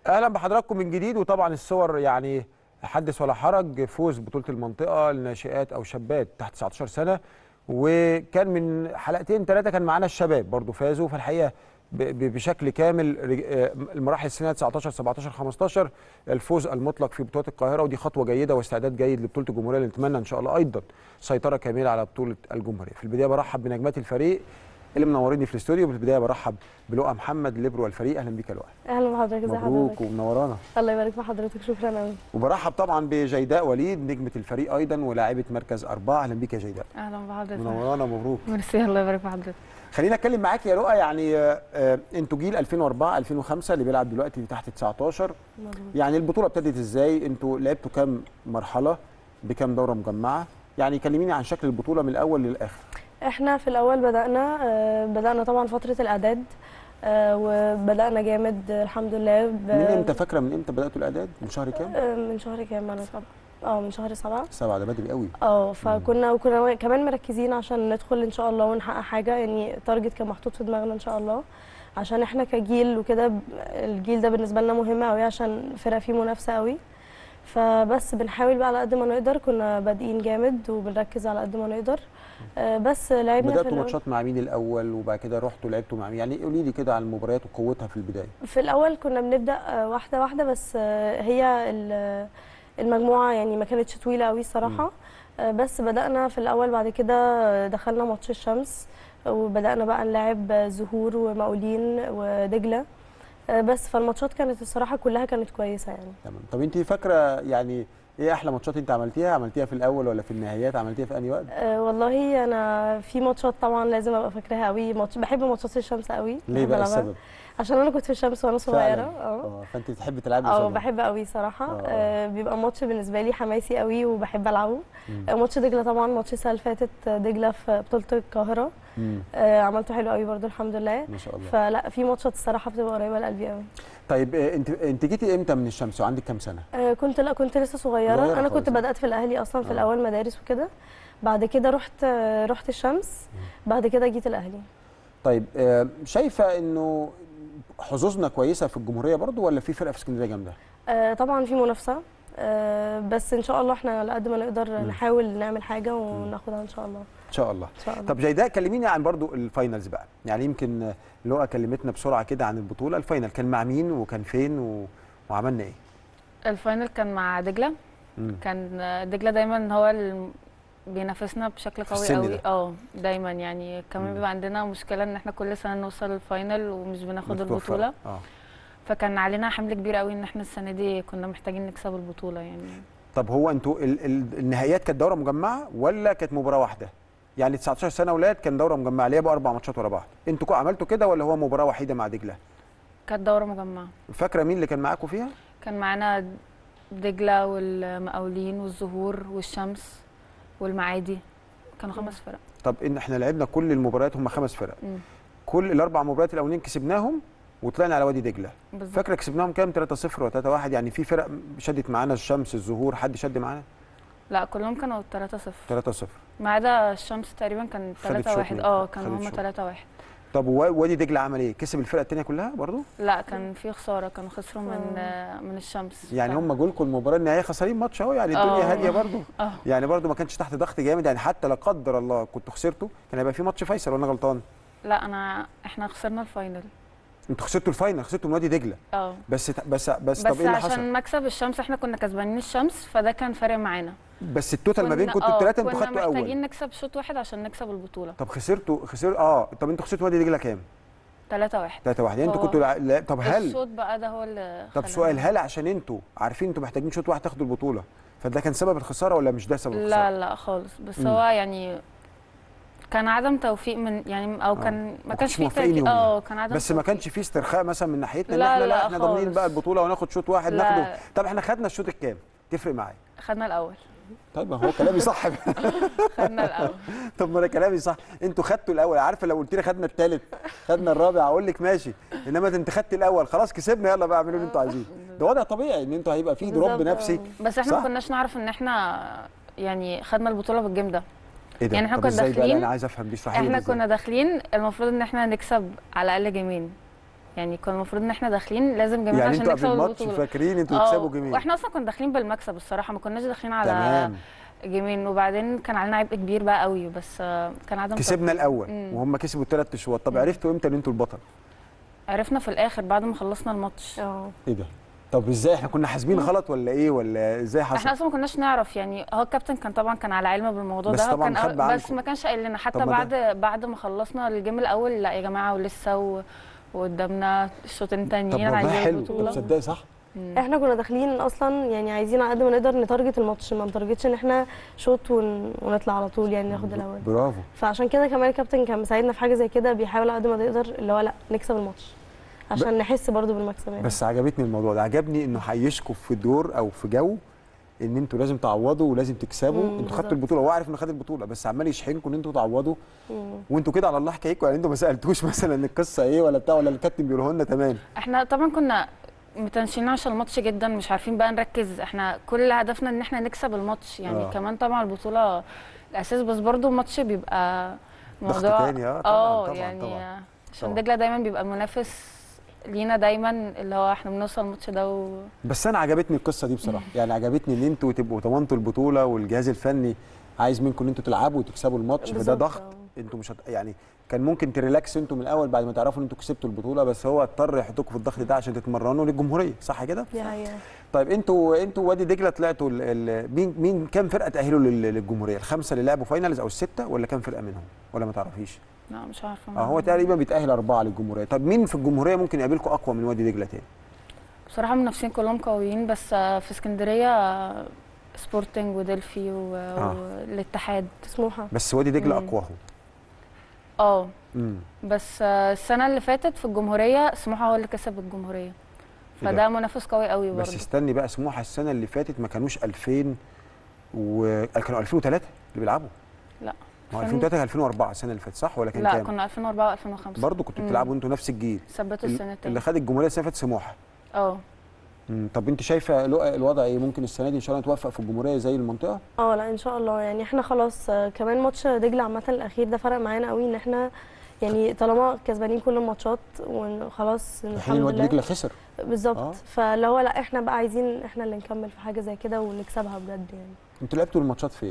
اهلا بحضراتكم من جديد وطبعا الصور يعني حدث ولا حرج فوز بطوله المنطقه لناشئات او شابات تحت 19 سنه وكان من حلقتين ثلاثه كان معانا الشباب برضو فازوا فالحقيقه ب- ب- بشكل كامل رج- آه، المراحل السنيه 19 17 15 الفوز المطلق في بطوله القاهره ودي خطوه جيده واستعداد جيد لبطوله الجمهوريه اللي نتمنى ان شاء الله ايضا سيطره كامله على بطوله الجمهوريه في البدايه برحب بنجمات الفريق اللي منوريني في الاستوديو في البدايه برحب بلؤى محمد ليبرو والفريق اهلا بيك يا لؤى اهلا بحضرتك ازي مبروك حضرتك ومنورانا الله يبارك في حضرتك شكرا قوي وبرحب طبعا بجيداء وليد نجمه الفريق ايضا ولاعيبه مركز اربعه اهلا بيك يا جيداء اهلا بحضرتك منورانا مبروك ميرسي الله يبارك في حضرتك خلينا اتكلم معاك يا رؤى يعني آه، آه، انتوا جيل 2004 2005 اللي بيلعب دلوقتي تحت 19 مظبوط. يعني البطوله ابتدت ازاي انتوا لعبتوا كام مرحله بكام دوره مجمعه يعني كلميني عن شكل البطوله من الاول للاخر احنا في الاول بدانا آه، بدانا طبعا فتره الاعداد آه، وبدانا جامد آه، الحمد لله ب- من امتى فاكره من امتى بداتوا الاعداد من شهر كام آه، من شهر كام انا سبعة اه من شهر سبعة سبعة ده بدري قوي اه فكنا وكنا كمان مركزين عشان ندخل ان شاء الله ونحقق حاجه يعني تارجت كان محطوط في دماغنا ان شاء الله عشان احنا كجيل وكده ب- الجيل ده بالنسبه لنا مهم قوي عشان فرقه فيه منافسه قوي فبس بنحاول بقى على قد ما نقدر كنا بادئين جامد وبنركز على قد ما نقدر آه، بس لعبنا في بداتوا الأول ماتشات مع مين الاول وبعد كده رحتوا لعبتوا مع مين يعني قولي لي كده عن المباريات وقوتها في البدايه في الاول كنا بنبدا آه، واحده واحده بس آه، هي ال- المجموعه يعني ما كانتش طويله قوي الصراحه آه، بس بدانا في الاول بعد كده آه، دخلنا ماتش الشمس وبدانا بقى نلعب آه، زهور ومقاولين ودجله آه، بس فالماتشات كانت الصراحه كلها كانت كويسه يعني تمام طب انت فاكره يعني ايه احلى ماتشات انت عملتيها عملتيها في الاول ولا في النهايات عملتيها في انهي وقت أه والله انا في ماتشات طبعا لازم ابقى فاكراها قوي ماتش بحب ماتشات الشمس قوي ليه بحب بقى ألعبها. السبب عشان انا كنت في الشمس وانا صغيره فعلاً. اه اه فانت بتحبي تلعبي اه قصادهم. بحب قوي صراحه آه. آه بيبقى ماتش بالنسبه لي حماسي قوي وبحب العبه مم. آه ماتش دجله طبعا ماتش السنه اللي فاتت آه، دجله في بطوله القاهره مم. آه عملته حلو قوي برضو الحمد لله ما شاء الله فلا في ماتشات الصراحه بتبقى قريبه لقلبي قوي طيب آه، انت انت جيتي امتى من الشمس وعندك كام سنه آه كنت لا كنت لسه صغيره, صغيرة انا خالص. كنت بدات في الاهلي اصلا في آه. الاول مدارس وكده بعد كده رحت آه رحت الشمس بعد كده جيت الاهلي طيب آه، شايفه انه حظوظنا كويسه في الجمهوريه برضو ولا في فرقه في اسكندريه جامده آه طبعا في منافسه آه بس ان شاء الله احنا على قد ما نقدر مم. نحاول نعمل حاجه وناخدها ان شاء الله ان شاء الله ان شاء الله طب جيداء كلميني عن برضو الفاينلز بقى يعني يمكن آه، لؤى كلمتنا بسرعه كده عن البطوله الفاينل كان مع مين وكان فين و... وعملنا ايه الفاينل كان مع دجله مم. كان دجله دايما هو اللي بينافسنا بشكل في قوي السن قوي ده. اه دايما يعني مم. كمان بيبقى عندنا مشكله ان احنا كل سنه نوصل الفاينل ومش بناخد بتوفر. البطوله اه فكان علينا حمل كبير قوي ان احنا السنه دي كنا محتاجين نكسب البطوله يعني طب هو انتوا ال... ال... النهائيات كانت دوره مجمعه ولا كانت مباراه واحده يعني 19 سنه اولاد كان دوره مجمعه اللي هي بقى اربع ماتشات ورا بعض انتوا كو- عملتوا كده ولا هو مباراه وحيده مع دجله كانت دوره مجمعه فاكره مين اللي كان معاكم فيها كان معانا دجله والمقاولين والزهور والشمس والمعادي كانوا خمس فرق طب ان احنا لعبنا كل المباريات هم خمس فرق مم. كل الاربع مباريات الاولانيين كسبناهم وطلعنا على وادي دجله بالظبط فاكره كسبناهم كام 3-0 ولا 3-1 يعني في فرق شدت معانا الشمس الزهور حد شد معانا لا كلهم كانوا 3-0 3-0 ما عدا الشمس تقريبا كان خدت 3 شوط 1 منك. اه كانوا خدت هم شوط. 3 1 طب و- وادي دجله عمل ايه كسب الفرقه الثانيه كلها برضو لا كان في خساره كانوا خسروا من آه، من الشمس يعني ف- هم جولكم المباراه النهائيه خسرين ماتش اهو يعني الدنيا آه. هاديه برضو اه يعني برضو ما كانش تحت ضغط جامد يعني حتى لا قدر الله كنتوا خسرتوا كان هيبقى في ماتش فيصل وانا غلطان لا انا احنا خسرنا الفاينل انتوا خسرتوا الفاينل خسرتوا من وادي دجله اه بس بس بس طب بس ايه اللي عشان حصل مكسب الشمس احنا كنا كسبانين الشمس فده كان فارق معانا بس التوتال ما بينكم انتوا آه، الثلاثه انتوا كنا خدتوا اول محتاجين نكسب شوط واحد عشان نكسب البطوله طب خسرتوا خسر اه طب انتوا خسرتوا وادي دجله كام 3 1 3 1 يعني انتوا هو كنتوا لع- لا طب هل الشوط بقى ده هو اللي طب خلانا- سؤال هل عشان انتوا عارفين انتوا محتاجين شوط واحد تاخدوا البطوله فده كان سبب الخساره ولا مش ده سبب الخساره لا لا خالص بس مم. هو يعني كان عدم توفيق من يعني او آه. كان ما ما كنتش كانش فيه موافقين تركيز يوميها. اه كان عدم بس ما توفيق. كانش فيه استرخاء مثلا من ناحيتنا ان لا، احنا لا, لا احنا ضامنين خالص. بقى البطوله وناخد شوط واحد لا. ناخده طب احنا خدنا الشوط الكام تفرق معايا خدنا الاول طيب ما هو كلامي صح خدنا الاول طب ما انا كلامي صح انتوا خدتوا الاول عارفه لو قلت لي خدنا الثالث خدنا الرابع اقول لك ماشي انما انت خدت الاول خلاص كسبنا يلا بقى اعملوا اللي انتوا عايزينه ده وضع طبيعي ان انتوا هيبقى فيه دروب بالظبط، نفسي بس احنا صح؟ ما كناش نعرف ان احنا يعني خدنا البطوله بالجيم ده ايه ده يعني احنا طب كنا ازاي بقى؟ داخلين- انا عايز افهم دي اشرحي لي احنا إزاي. كنا داخلين المفروض ان احنا نكسب على الاقل جيمين يعني كان المفروض ان احنا داخلين لازم جميل يعني عشان انتوا قبل نكسب الماتش البطوله فاكرين انتوا اه، تكسبوا جميل واحنا اصلا كنا داخلين بالمكسب الصراحه ما كناش داخلين على تمام جيمين وبعدين كان علينا عبء كبير بقى قوي بس آه، كان عدم كسبنا توفيق. الاول مم. وهم كسبوا الثلاث اشواط طب مم. عرفتوا امتى ان انتوا البطل عرفنا في الاخر بعد ما خلصنا الماتش اه ايه ده طب ازاي احنا كنا حاسبين غلط ولا ايه ولا ازاي احنا حصل اصلا ما كناش نعرف يعني هو الكابتن كان طبعا كان على علم بالموضوع بس ده طبعاً كان خبى بس عنكم. ما كانش قايل لنا حتى طب ما بعد بعد ما خلصنا الجيم الاول لا يا جماعه ولسه و... وقدامنا شوطين طب تانيين والله عايزين حلو طب البطوله تصدقي صح مم. احنا كنا داخلين اصلا يعني عايزين على قد ما نقدر نتارجت الماتش ما نتارجتش ان احنا شوط ون... ونطلع على طول يعني ناخد الاول برافو فعشان كده كمان الكابتن كان مساعدنا في حاجه زي كده بيحاول على قد ما يقدر اللي هو لا نكسب الماتش عشان نحس برضو بالمكسب يعني بس عجبتني الموضوع ده عجبني انه هيشكوا في دور او في جو ان انتوا لازم تعوضوا ولازم تكسبوا مم، انتوا خدتوا بالظبط. البطوله هو عارف انه خد البطوله بس عمال يشحنكم ان انتوا تعوضوا مم. وانتوا كده على الله حكايتكم يعني انتوا ما سالتوش مثلا القصه ايه ولا بتاع ولا الكابتن بيقوله لنا تمام احنا طبعا كنا متنشنين عشان الماتش جدا مش عارفين بقى نركز احنا كل هدفنا ان احنا نكسب الماتش يعني آه. آه. كمان طبعا البطوله الاساس بس برضو الماتش بيبقى ضغط موضوع تاني، آه، طبعاً، اه طبعاً، يعني طبعاً. عشان طبعاً. دجله دايما بيبقى المنافس لينا دايما اللي هو احنا بنوصل الماتش ده و... بس انا عجبتني القصه دي بصراحه يعني عجبتني ان انتوا تبقوا ضمنتوا البطوله والجهاز الفني عايز منكم ان انتوا تلعبوا وتكسبوا الماتش فده بالظبط، ضغط آه. انتوا مش هت... يعني كان ممكن تريلاكس انتوا من الاول بعد ما تعرفوا ان انتوا كسبتوا البطوله بس هو اضطر يحطكم في الضغط ده عشان تتمرنوا للجمهوريه صح كده دي حقيقه طيب انتوا انتوا وادي دجله طلعتوا ال... ال... مين مين كام فرقه تاهلوا لل... للجمهوريه الخمسه اللي لعبوا فاينلز او السته ولا كام فرقه منهم ولا ما تعرفيش لا مش عارفه اه هو تقريبا بيتاهل اربعه للجمهوريه طب مين في الجمهوريه ممكن يقابلكم اقوى من وادي دجله تاني بصراحه المنافسين كلهم قويين بس آه، في اسكندريه آه، سبورتنج ودلفي و... آه. والاتحاد سموحه بس وادي دجله مم. اقواهم اه امم بس آه، السنه اللي فاتت في الجمهوريه سموحه هو اللي كسب الجمهوريه ده؟ فده منافس قوي قوي بس برضه استني بقى سموحه السنه اللي فاتت ما كانوش 2000 و كانوا 2003 اللي بيلعبوا لا ما هو كان- 2003 2004 السنه اللي فاتت صح ولا كان لا كام؟ كنا 2004 و2005 برضه كنتوا مم. بتلعبوا انتوا نفس الجيل ثبتوا السنه اللي التانية خد الجمهوريه السنه اللي فاتت سموحه اه مم. طب انت شايفه الو- الوضع ايه ممكن السنه دي ان شاء الله نتوفق في الجمهوريه زي المنطقه اه لا ان شاء الله يعني احنا خلاص آه، كمان ماتش دجله عامه الاخير ده فرق معانا قوي ان احنا يعني طالما كسبانين كل الماتشات وخلاص الحين الحمد وادي لله دجله خسر بالظبط آه. فاللي هو لا احنا بقى عايزين احنا اللي نكمل في حاجه زي كده ونكسبها بجد يعني انتوا لعبتوا الماتشات فين؟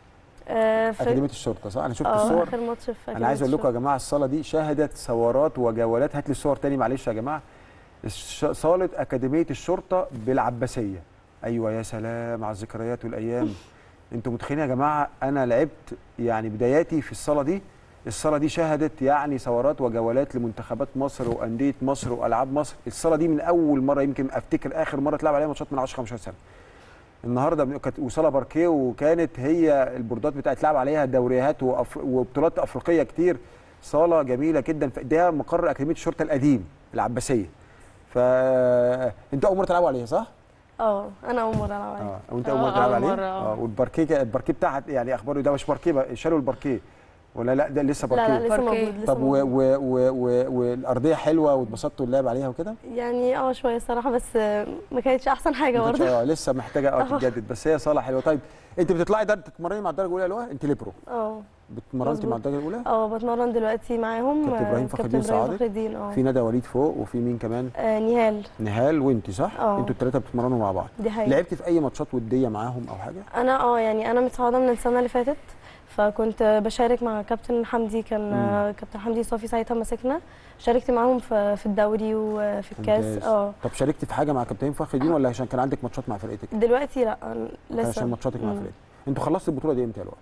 آه في اكاديميه الشرطه صح؟ انا شفت اه الصور اخر ماتش في انا عايز اقول لكم يا أكاديمية جماعه الصاله دي شهدت ثورات وجولات هات لي الصور تاني معلش يا جماعه الش- صاله اكاديميه الشرطه بالعباسيه ايوه يا سلام على الذكريات والايام انتوا متخيلين يا جماعه انا لعبت يعني بداياتي في الصاله دي الصاله دي شهدت يعني ثورات وجولات لمنتخبات مصر وانديه مصر والعاب مصر الصاله دي من اول مره يمكن افتكر اخر مره تلعب عليها ماتشات من 10 15 سنه النهارده بن- كانت وصاله باركيه وكانت هي البوردات بتاعت لعب عليها دوريات وأف... وبطولات افريقيه كتير صاله جميله جدا ف- ده مقر اكاديميه الشرطه القديم العباسيه ف انتوا اول مره تلعبوا عليها صح؟ اه انا اول مره العب عليه اه وانت آه، اول مره تلعب أول عليه؟ مرة، آه. اه والباركيه كا- الباركيه بتاعها يعني اخباره ده مش باركيه بقى، شالوا الباركيه ولا لا ده لسه لا باركيه لا لسه باركيه. موجود لسه طب و... موجود. و... و... و... والارضيه حلوه واتبسطتوا اللعب عليها وكده؟ يعني اه شويه الصراحه بس آه، ما كانتش احسن حاجه ما كانتش- برضه اه لسه محتاجه اه آه. تتجدد بس هي صاله حلوه طيب انت بتطلعي در... تتمرني مع الدرجه الاولى يا لؤى؟ انت ليبرو اه بتمرنتي مع مظبوط. الدرجه الاولى؟ اه بتمرن دلوقتي معاهم كابتن آه، إبراهيم فخر كابتن الدين إبراهيم سعادة؟ فخر الدين اه في ندى وليد فوق وفي مين كمان؟ آه، نهال نهال وانت صح؟ اه. انتوا الثلاثه بتتمرنوا مع بعض دي حقيقة لعبتي في اي ماتشات وديه معاهم او حاجه؟ انا اه يعني انا متصاعده من السنه اللي فاتت فكنت بشارك مع كابتن حمدي كان آه، كابتن حمدي صافي ساعتها ماسكنا شاركت معاهم في في الدوري وفي الكاس ممتاز. اه طب شاركتي في حاجه مع كابتن فخر الدين ولا عشان كان عندك ماتشات مع فرقتك؟ دلوقتي لا لسه عشان ماتشاتك مع مم. فرقتك انتوا خلصتوا البطوله دي امتى يا لؤى؟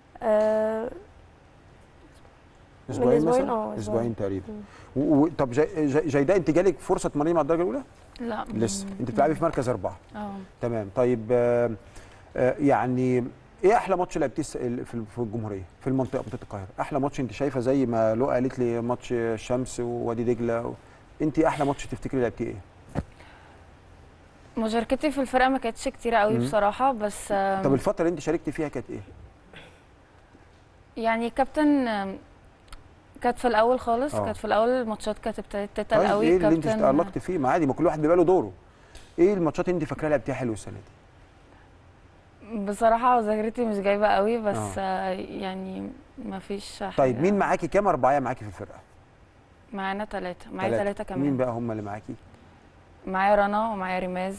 آه اسبوعين أسبوعين، مثلا؟ اه، أسبوعين. اسبوعين تقريبا و... و... طب جي... جي... جيداء انت جالك فرصه تمرني مع الدرجه الاولى؟ لا لسه انت بتلعبي في مركز اربعه اه تمام طيب آه، آه، يعني ايه احلى ماتش لعبتيه الس- ال- في في الجمهوريه في المنطقه منطقه القاهره احلى ماتش انت شايفه زي ما لؤى قالت لي ماتش الشمس ووادي دجله و... انت احلى ماتش تفتكري لعبتيه ايه مشاركتي في الفرقه ما كانتش كتيره قوي مم. بصراحه بس آم، طب الفتره اللي انت شاركتي فيها كانت ايه يعني كابتن آم، كانت في الاول خالص اه. كانت في الاول الماتشات كانت ابتدت تتقل طيب قوي ايه اللي انت كابتن تألقت فيه ما عادي ما كل واحد بيبقى له دوره ايه الماتشات اللي انت فاكراها لعبتيها حلو السنه دي بصراحه ذاكرتي مش جايبه قوي بس اه. آه. يعني ما فيش طيب مين معاكي كام اربعيه معاكي في الفرقه معانا ثلاثه معايا تلاتة. ثلاثه مين كمان بقى هم اللي معاكي معايا رنا ومعايا ريماز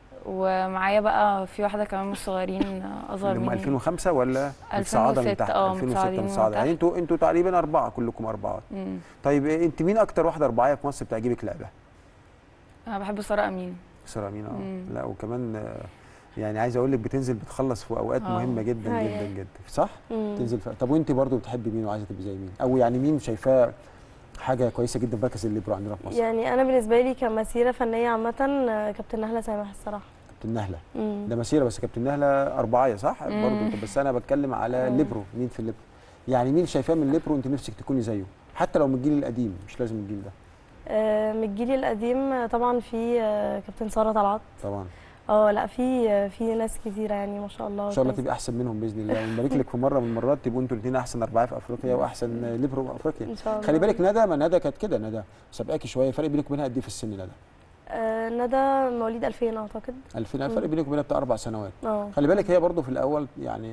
ومعايا بقى في واحده كمان من الصغيرين اصغر اللي هم مني 2005 ولا 2006 متصاعده من تحت اه 2006 متصاعدين من متصاعده يعني تحت. انتوا انتوا تقريبا اربعه كلكم اربعه مم. طيب إيه، انت مين اكتر واحده اربعيه في مصر بتعجبك لعبها انا بحب ساره امين ساره مين اه مم. لا وكمان آه، يعني عايز اقول لك بتنزل بتخلص في اوقات آه. مهمه جدا أيوة. جدا جدا صح مم. تنزل في... طب وانت برضو بتحبي مين وعايزه تبقي زي مين او يعني مين شايفاه حاجه كويسه جدا في مركز الليبرو عندنا في مصر يعني انا بالنسبه لي كمسيره فنيه عامه آه، كابتن نهله سامح الصراحه كابتن نهله مم. ده مسيره بس كابتن نهله اربعيه صح مم. برضو بس انا بتكلم على مم. الليبرو مين في الليبرو يعني مين شايفاه من الليبرو انت نفسك تكوني زيه حتى لو من الجيل القديم مش لازم الجيل ده آه، من الجيل القديم آه، طبعا في آه، كابتن ساره طلعت طبعا اه لا في آه، في ناس كتيره يعني ما شاء الله ان شاء الله كويسة. تبقي احسن منهم باذن الله ونبارك لك في مره من المرات تبقوا انتوا الاثنين احسن اربعه في افريقيا واحسن ليبرو في افريقيا ان شاء الله خلي بالك ندى ما ندى كانت كده ندى سابقاكي شويه فرق بينك وبينها قد ايه في السن ندى آه، ندى مواليد 2000 اعتقد 2000 فرق بينك وبينها بتاع اربع سنوات اه خلي بالك هي برضو في الاول يعني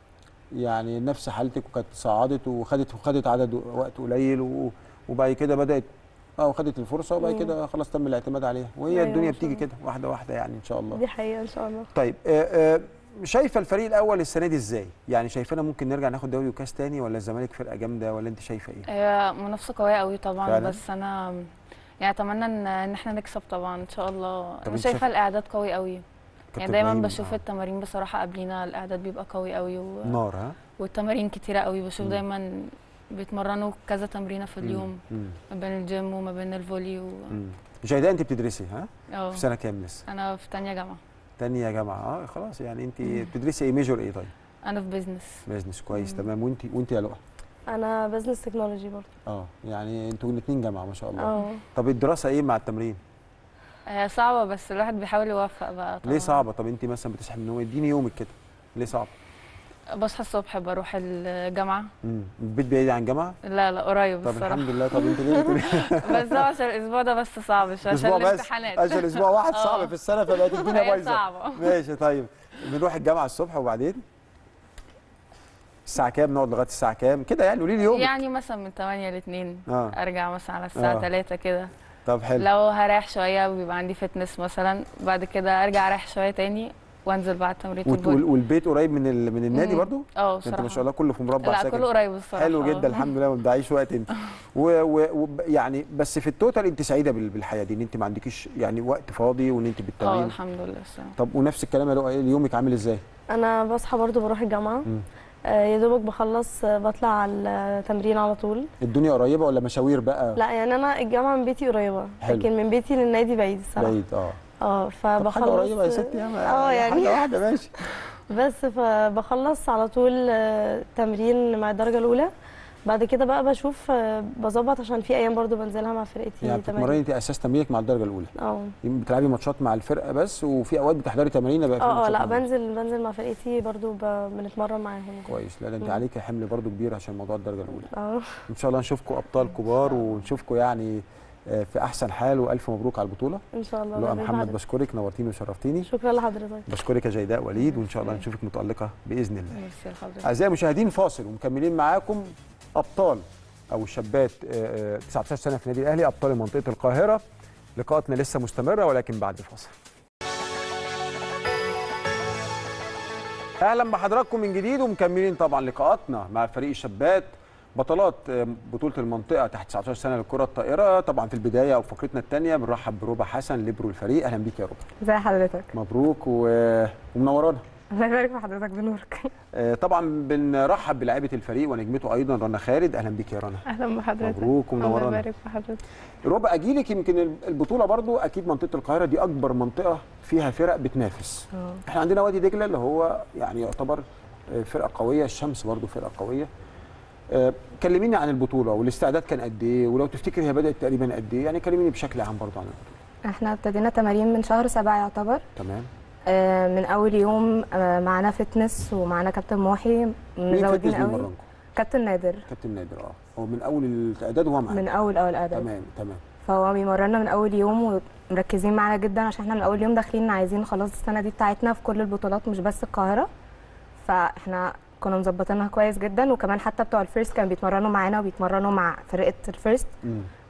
يعني نفس حالتك وكانت صعدت وخدت وخدت عدد وقت قليل و- وبعد كده بدات اه وخدت الفرصه وبعد مم. كده خلاص تم الاعتماد عليها وهي أيوة، الدنيا إن شاء بتيجي الله. كده واحده واحده يعني ان شاء الله دي حقيقه ان شاء الله طيب آه، آه، شايفه الفريق الاول السنه دي ازاي يعني شايفانا ممكن نرجع ناخد دوري وكاس تاني ولا الزمالك فرقه جامده ولا انت شايفه ايه هي منافسه قويه قوي طبعا فعلا؟ بس انا يعني اتمنى ان ان احنا نكسب طبعا ان شاء الله انا أنت شايفه شايف- الاعداد قوي قوي كابتن يعني دايما إبراهيم، بشوف آه، التمارين بصراحه قبلينا الاعداد بيبقى قوي قوي و... نار ها والتمارين كتيره قوي بشوف مم. دايما بيتمرنوا كذا تمرينه في اليوم مم. ما بين الجيم وما بين الفولي و... مم. جيداء انت بتدرسي ها اه في سنه كام لسه انا في تانية جامعه تانية جامعه اه خلاص يعني انت مم. بتدرسي ايه ميجور ايه طيب انا في بيزنس بيزنس كويس مم. تمام وانت وانت يا لؤى انا بزنس تكنولوجي برضه اه يعني انتوا الاثنين جامعه ما شاء الله اه طب الدراسه ايه مع التمرين هي صعبه بس الواحد بيحاول يوفق بقى طبعا ليه صعبه طب انت مثلا بتصحي من النوم اديني يومك كده ليه صعب بصحى الصبح بروح الجامعه امم البيت بعيد عن الجامعه لا لا قريب طب الصراحه الحمد لله طب انت ليه بتقولي بس هو عشان الاسبوع ده بس صعب شويه عشان اسبوع بس الامتحانات عشان اسبوع واحد آه. صعب في السنه فبقت الدنيا هي بايظه صعبه ماشي طيب بنروح الجامعه الصبح وبعدين الساعه كام نقعد لغايه الساعه كام كده يعني قولي لي يومك يعني مثلا من 8 ل 2 اه ارجع مثلا على الساعه آه. 3 كده طب حلو لو هريح شويه بيبقى عندي فتنس مثلا بعد كده ارجع اريح شويه تاني وانزل بعد تمرين وت- وال- والبيت قريب من ال... من النادي مم. برضو اه انت بصراحه ما شاء الله كله في مربع لا ساكن كله قريب الصراحه حلو آه. جدا الحمد لله ما بتضيعيش وقت انت و... و... و... يعني بس في التوتال انت سعيده بال- بالحياه دي ان انت ما عندكيش يعني وقت فاضي وان انت اه بالتمرين الحمد لله الصراحه طب ونفس الكلام يا لؤى يومك عامل ازاي؟ انا بصحى برضه بروح الجامعه مم. آه، يا دوبك بخلص آه، بطلع على التمرين على طول الدنيا قريبه ولا مشاوير بقى لا يعني انا الجامعه من بيتي قريبه حلو. لكن من بيتي للنادي بعيد الصراحه بعيد اه اه طب فبخلص حاجه قريبه يا ستي يا اه يعني حاجه واحده ماشي بس فبخلص على طول آه، تمرين مع الدرجه الاولى بعد كده بقى بشوف آه، بظبط عشان في ايام برضو بنزلها مع فرقتي يعني تمارين. بتتمرني انت اساس تمرينك مع الدرجه الاولى اه بتلعبي ماتشات مع الفرقه بس وفي اوقات بتحضري تمارين بقى في اه اه ماتشات لا معاهم. بنزل بنزل مع فرقتي برضو ب- بنتمرن معاهم كويس لا ده انت مم. عليك حمل برضو كبير عشان موضوع الدرجه الاولى اه ان شاء الله نشوفكم ابطال كبار ونشوفكم يعني آه، في احسن حال والف مبروك على البطوله ان شاء الله لؤى بإذن محمد حضرتك. بشكرك نورتيني وشرفتيني شكرا لحضرتك بشكرك يا جيداء وليد وان شاء الله نشوفك متالقه باذن الله ميرسي لحضرتك اعزائي المشاهدين فاصل ومكملين معاكم ابطال او الشابات آه، آه، 19 سنه في النادي الاهلي ابطال منطقه القاهره لقاءاتنا لسه مستمره ولكن بعد فاصل اهلا بحضراتكم من جديد ومكملين طبعا لقاءاتنا مع فريق الشابات بطلات آه، بطوله المنطقه تحت 19 سنه للكره الطائره طبعا في البدايه او فقرتنا الثانيه بنرحب بربى حسن ليبرو الفريق اهلا بيك يا ربى ازي حضرتك مبروك و- ومنورانا الله يبارك في حضرتك بنورك آه، طبعا بنرحب بلاعيبه الفريق ونجمته ايضا رنا خالد اهلا بيك يا رنا اهلا بحضرتك مبروك الله ومنورانا يبارك في حضرتك ربع اجيلك يمكن البطوله برضو اكيد منطقه القاهره دي اكبر منطقه فيها فرق بتنافس اه احنا عندنا وادي دجله اللي هو يعني يعتبر آه، فرقه قويه الشمس برضو فرقه قويه آه، كلميني عن البطوله والاستعداد كان قد ايه ولو تفتكر هي بدات تقريبا قد ايه يعني كلميني بشكل عام برضو عن البطوله احنا ابتدينا تمارين من شهر سبعة يعتبر تمام آه، من اول يوم آه، معانا فتنس ومعانا كابتن محي مين مزودين فتنس قوي بيمرنكم كابتن نادر كابتن نادر اه هو من اول الاعداد وهو معانا من اول اول اداء تمام تمام فهو بيمرنا من اول يوم ومركزين معانا جدا عشان احنا من اول يوم داخلين عايزين خلاص السنه دي بتاعتنا في كل البطولات مش بس القاهره فاحنا كنا مظبطينها كويس جدا وكمان حتى بتوع الفيرست كانوا بيتمرنوا معانا وبيتمرنوا مع فرقه الفيرست مم.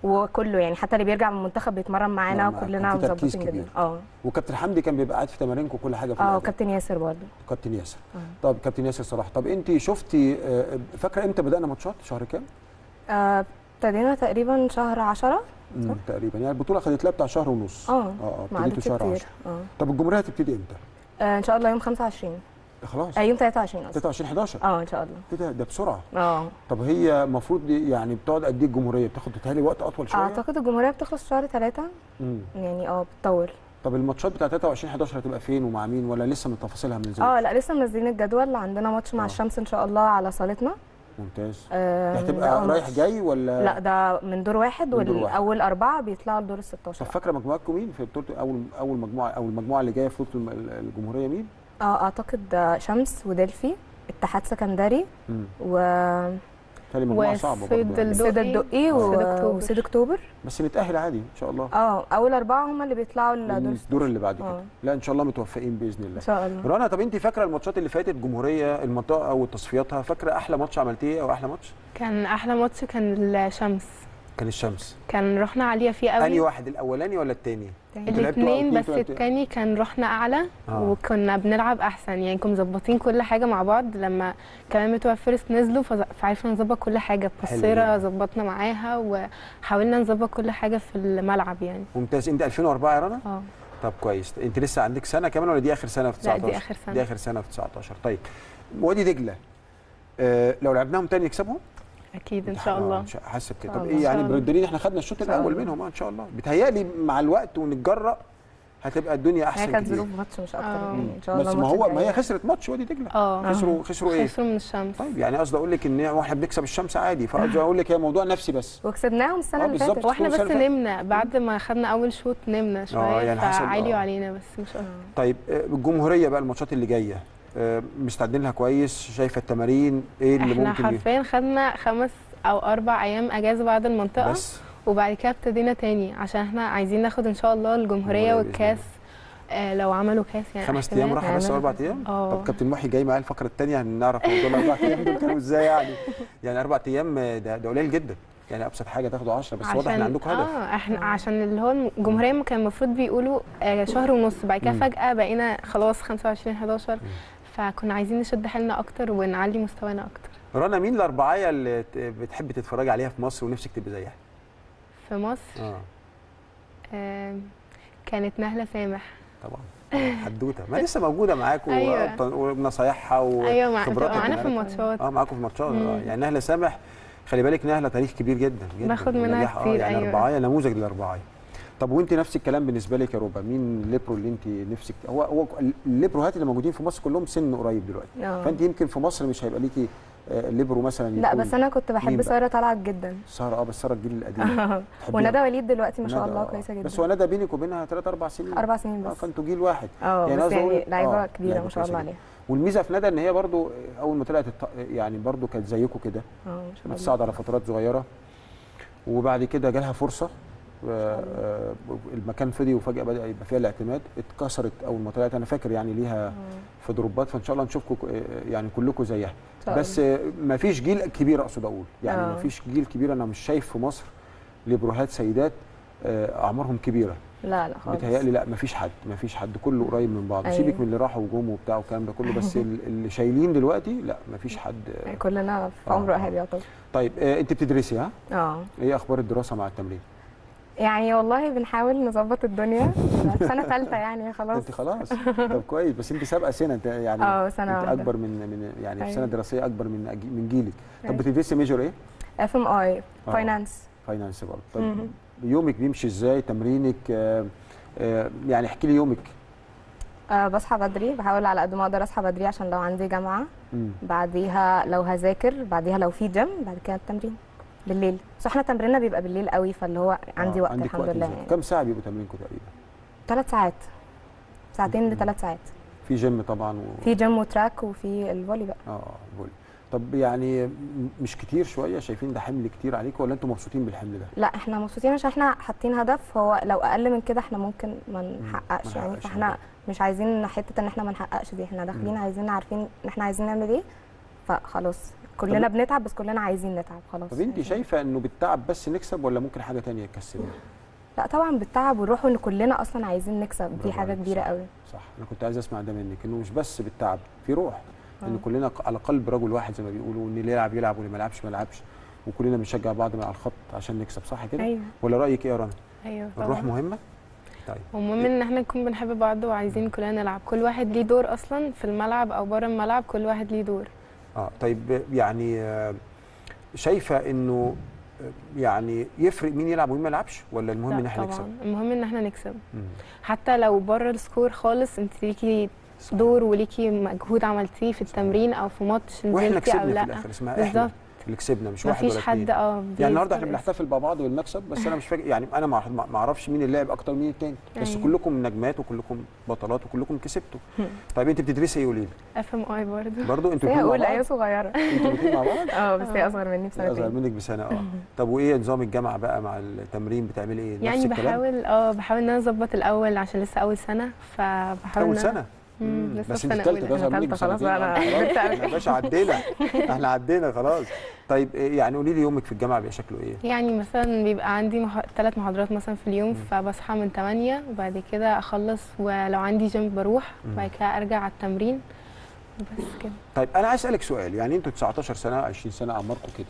وكله يعني حتى اللي بيرجع من المنتخب بيتمرن معانا معاك. وكلنا كان في تركيز مظبطين كبير. جدا اه وكابتن حمدي كان بيبقى قاعد في تمارينكم وكل حاجه في اه الأداء. وكابتن ياسر برضه كابتن ياسر آه. طب كابتن ياسر صلاح طب انت شفتي آه، فاكره امتى بدانا ماتشات شهر كام آه، ابتدينا تقريبا شهر 10 مم، تقريبا يعني البطوله خدت لها بتاع شهر ونص اه اه اه ما ابتديتوا عدتش شهر كتير 10 اه طب الجمهوريه هتبتدي امتى آه، ان شاء الله يوم 25 خلاص آه يوم 23 قصدي 23 11 اه ان شاء الله ايه ده ده بسرعه اه طب هي المفروض يعني بتقعد قد ايه الجمهوريه بتاخد بتهيألي وقت اطول شويه اعتقد الجمهوريه بتخلص شهر 3 مم. يعني اه بتطول طب الماتشات بتاع 23 11 هتبقى فين ومع مين ولا لسه من تفاصيلها من اه لا لسه منزلين الجدول عندنا ماتش مع آه. الشمس ان شاء الله على صالتنا ممتاز آه دي ده هتبقى أول رايح ماتش. جاي ولا لا ده من دور واحد من دور واحد. والاول اربعه بيطلعوا لدور ال طب 16 فاكره مجموعتكم مين في بطوله اول اول مجموعه او المجموعه اللي جايه في بطوله الم- الجمهوريه مين؟ اه اعتقد آه، شمس ودلفي اتحاد سكندري امم و تالي مجموعه صعبه برضه وصيد يعني. الدقي. سيد الدقي وسيد و- أكتوبر. وسيد اكتوبر بس نتاهل عادي ان شاء الله اه اول اربعه هم اللي بيطلعوا لدور ال الدور اللي بعد كده آه. لا ان شاء الله متوفقين باذن ان الله شاء الله رنا طب انت فاكره الماتشات اللي فاتت جمهوريه المنطقه او تصفياتها فاكره احلى ماتش عملتيه او احلى ماتش كان احلى ماتش كان الشمس كان الشمس كان رحنا عاليه فيه انهي قوي واحد الاولاني ولا الثاني انتوا لعبتوا الاثنين أو بس اتنين تلاتة؟ التاني كان رحنا اعلى آه. وكنا بنلعب احسن يعني كنا مظبطين كل حاجه مع بعض لما كمان بتوع فيرست نزلوا فز- فعرفنا نظبط كل حاجه حلو بصيره جدا. ظبطنا معاها وحاولنا نظبط كل حاجه في الملعب يعني ممتاز انت 2004 يا رنا اه طب كويس انت لسه عندك سنه كمان ولا دي اخر سنه في لا 19 دي اخر سنه دي اخر سنه في 19 طيب وادي دجله آه لو لعبناهم تاني نكسبهم اكيد ان شاء الله مش حاسه بكده إن طب شاء ايه الله. يعني إن شاء الله. مبدلين احنا خدنا الشوط إن شاء الاول الله. منهم آه، ان شاء الله بيتهيألي مع الوقت ونتجرأ هتبقى الدنيا هي احسن كانت كتير ظروف ماتش مش اكتر آه. يعني ان شاء الله بس ما الماتش هو ما هي الجاي. خسرت ماتش وادي دجله اه خسروا خسروا ايه خسروا من الشمس طيب يعني قصدي اقول لك ان احنا بنكسب الشمس عادي فقصدي اقول لك هي موضوع نفسي بس وكسبناهم السنه آه، اللي بالظبط. فاتت واحنا السنة بس اللي فاتت. نمنا بعد ما خدنا اول شوط نمنا شويه يعني حصل- فعاليوا آه. علينا بس مش اكتر طيب آه، الجمهوريه بقى الماتشات اللي جايه آه، مستعدين لها كويس شايفه التمارين ايه اللي احنا ممكن ي- حرفيا خدنا خمس او اربع ايام اجازه بعد المنطقه بس وبعد كده ابتدينا تاني عشان احنا عايزين ناخد ان شاء الله الجمهورية الجمهوريه بإذن والكاس آه لو عملوا كاس يعني خمس ايام احتمال. راحه بس هيعملوا اربع ايام اه. طب كابتن محي جاي معايا الفقره الثانيه هنعرف موضوع الاربع ايام دول كانوا ازاي يعني يعني اربع ايام آه، ده ده قليل جدا يعني ابسط حاجه تاخدوا 10 بس واضح ان عشان- عندكم هدف اه احنا عشان اللي هو الجمهوريه ما كان المفروض بيقولوا آه شهر ونص بعد كده مم. فجاه بقينا خلاص 25 11 فكنا عايزين نشد حيلنا اكتر ونعلي مستوانا اكتر رنا مين الاربعايه اللي ت- بتحبي تتفرجي عليها في مصر ونفسك تبقي زيها في مصر اه آه كانت نهله سامح طبعا آه، حدوته ما لسه موجوده معاكم أيوة. وأبطال- ونصايحها ايوه مع وخبراتها بتبقى معانا في كمان. الماتشات اه معاكم في الماتشات اه مم. يعني نهله سامح خلي بالك نهله تاريخ كبير جدا جدا باخد منها ونجاح، كتير، اه يعني أيوة. اربعايه نموذج للاربعايه طب وانت نفس الكلام بالنسبه لك يا ربا مين الليبرو اللي انت نفسك هو هو الليبروهات اللي موجودين في مصر كلهم سن قريب دلوقتي اه. فانت يمكن في مصر مش هيبقى ليكي آه، ليبرو مثلا لا يكون بس انا كنت مين بحب بقى؟ ساره طلعت جدا ساره اه بس ساره الجيل القديم تحبيها؟ وندى وليد دلوقتي ما شاء ندى، الله آه. كويسه جدا بس هو ندى بينك وبينها 3 4 سنين اربع سنين اه بس فانتوا جيل واحد اه يعني بس قصدي أقول- يعني لعيبه آه، كبيره لعيبة ما شاء الله كويسة عليها والميزه في ندى ان هي برضو اول ما طلعت الط- يعني برضو كانت زيكم كده اه ما شاء الله بتصعد على فترات صغيره وبعد كده جالها فرصه آه، آه، المكان فضي وفجاه بدا يبقى فيها الاعتماد اتكسرت اول ما طلعت انا فاكر يعني ليها في دروبات فان شاء الله نشوفكم ك- يعني كلكم زيها إن شاء بس ما فيش جيل كبير اقصد اقول يعني ما آه. فيش جيل كبير انا مش شايف في مصر ليبروهات سيدات آه، اعمارهم كبيره لا لا خالص بيتهيألي لا ما فيش حد ما فيش حد كله قريب من بعض أيوة. سيبك من اللي راحوا وجم وبتاع والكلام ده كله بس ال- اللي شايلين دلوقتي لا ما فيش حد يعني كلنا في آه. عمر واحد يعتبر طيب آه، انت بتدرسي ها اه ايه اخبار الدراسه مع التمرين يعني والله بنحاول نظبط الدنيا سنه ثالثه يعني خلاص انت خلاص طب كويس بس انت سابقه سنه انت يعني اه سنه انت واحدة. اكبر من من يعني في أيوة. سنه دراسيه اكبر من أجي- من جيلك طب أيوة. بتدرسي ميجور ايه اف ام اي آه. فاينانس فاينانس برضه طب مهم. يومك بيمشي ازاي تمرينك آه، آه، يعني احكي لي يومك أه بصحى بدري بحاول على قد ما اقدر اصحى بدري عشان لو عندي جامعه مم. بعديها لو هذاكر بعديها لو في جيم بعد كده التمرين بالليل بس احنا تمريننا بيبقى بالليل قوي فاللي هو عندي آه، وقت عندك الحمد وقت لله إزاي؟ يعني كم ساعه بيبقوا تمرينكم تقريبا ثلاث ساعات ساعتين مم. لثلاث ساعات في جيم طبعا و... في جيم وتراك وفي الفولي بقى اه فولي طب يعني م- مش كتير شويه شايفين ده حمل كتير عليكم ولا انتم مبسوطين بالحمل ده لا احنا مبسوطين عشان احنا حاطين هدف هو لو اقل من كده احنا ممكن ما نحققش ما يعني نحققش فاحنا الهدف. مش عايزين حته ان احنا ما نحققش دي احنا داخلين مم. عايزين عارفين ان احنا عايزين نعمل ايه فخلاص كلنا بنتعب بس كلنا عايزين نتعب خلاص طب انت شايفه انه بالتعب بس نكسب ولا ممكن حاجه تانية تكسبنا لا طبعا بالتعب والروح وان كلنا اصلا عايزين نكسب برافو دي حاجه عليك، كبيره صح. قوي صح انا كنت عايز اسمع ده منك انه مش بس بالتعب في روح ان آه. كلنا ق- على قلب رجل واحد زي ما بيقولوا ان اللي يلعب يلعب واللي ما يلعبش ما يلعبش وكلنا بنشجع بعض من على الخط عشان نكسب صح كده ايوه ولا رايك ايه يا رنا ايوه الروح طبعا مهمه طيب ومهم ان احنا نكون بنحب بعض وعايزين كلنا نلعب كل واحد ليه دور اصلا في الملعب او بره الملعب كل واحد ليه دور اه طيب يعني آه، شايفه انه آه، يعني يفرق مين يلعب ومين ما يلعبش ولا المهم ان لا احنا طبعا نكسب المهم ان احنا نكسب مم. حتى لو بره السكور خالص انت ليكي صحيح. دور وليكي مجهود عملتيه في التمرين او في ماتش واحنا نزلتي او كسبنا في لا الاخر اسمها احنا بالظبط اللي كسبنا مش واحد مفيش ولا حد اتنين اه يعني النهارده احنا بيذكر بنحتفل مع بعض بالمكسب بس انا مش فاكر يعني انا ما ما- ما اعرفش مين اللي لعب اكتر مين التاني بس أيوة. كلكم نجمات وكلكم بطلات وكلكم كسبتوا هم. طيب انت بتدرسي ايه قولي لي اف ام اي برضه برضه انتوا هي الاثنين مع اولى هي بعض صغيره انتوا الاثنين مع بعض اه بس هي آه. اصغر مني اصغر بسنتين منك بسنه اه طب وايه نظام الجامعه بقى مع التمرين بتعملي ايه نفس يعني الكلام بحاول اه بحاول ان انا اظبط الاول عشان لسه اول سنه فبحاول اول إن أنا- سنه مم، مم. لسه بس في انت سنة ثالثه أولى. ده اصغر أنا منك تالتة خلاص بسنتين بقى، أنا آه، كبرت خلاص أوي. احنا يا باشا عدينا احنا عدينا خلاص طيب إيه يعني قولي لي يومك في الجامعه بيبقى شكله ايه يعني مثلا بيبقى عندي مح... ثلاث محاضرات مثلا في اليوم مم. فبصحى من 8 وبعد كده اخلص ولو عندي جيم بروح مم. وبعد كده ارجع على التمرين بس كده طيب انا عايز اسالك سؤال يعني انتوا 19 سنه 20 سنه اعماركم كده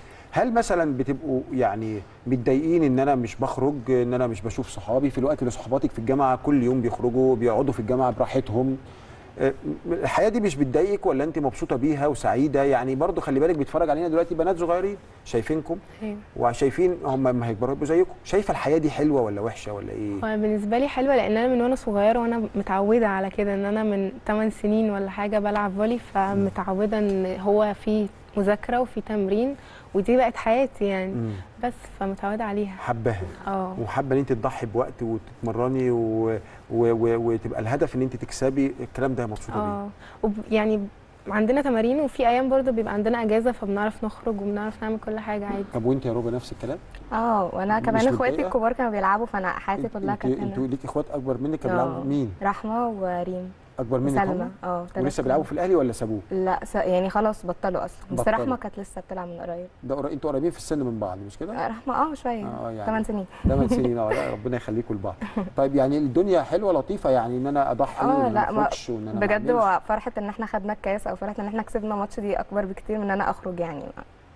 هل مثلا بتبقوا يعني متضايقين ان انا مش بخرج ان انا مش بشوف صحابي في الوقت اللي صحباتك في الجامعه كل يوم بيخرجوا بيقعدوا في الجامعه براحتهم آه، الحياه دي مش بتضايقك ولا انت مبسوطه بيها وسعيده يعني برضو خلي بالك بيتفرج علينا دلوقتي بنات صغيرين شايفينكم ايوه وشايفين هم ما هيكبروا يبقوا زيكم شايفه الحياه دي حلوه ولا وحشه ولا ايه هو بالنسبه لي حلوه لان انا من وانا صغيره وانا متعوده على كده ان انا من 8 سنين ولا حاجه بلعب فولي فمتعوده ان هو في مذاكره وفي تمرين ودي بقت حياتي يعني مم. بس فمتعوده عليها حباها اه وحابه ان انت تضحي بوقت وتتمرني و... و... و... وتبقى الهدف ان انت تكسبي الكلام ده مبسوطه بيه اه وب- يعني عندنا تمارين وفي ايام برضه بيبقى عندنا اجازه فبنعرف نخرج وبنعرف نعمل كل حاجه عادي طب وانت يا روبا نفس الكلام اه وانا مش كمان اخواتي متضايقة؟ الكبار كانوا بيلعبوا فانا حياتي كلها انت كانت انتوا هنا ليك اخوات اكبر منك كانوا بيلعبوا آه. مين رحمه وريم اكبر منك وسلمى هم اه تلات ولسه بيلعبوا في الاهلي ولا سابوه لا س... يعني خلاص بطلوا اصلا بس بطلوا. رحمه كانت لسه بتلعب من قريب ده قريب انتوا قريبين في السن من بعض مش كده آه، رحمه اه شويه اه يعني 8 سنين 8 سنين اه لا ربنا يخليكم لبعض طيب يعني الدنيا حلوه لطيفه يعني ان انا اضحي اه وان لا انا ما اخرجش وان انا ما بجد أعملش. هو فرحه ان احنا خدنا الكاس او فرحه ان احنا كسبنا ماتش دي اكبر بكتير من ان انا اخرج يعني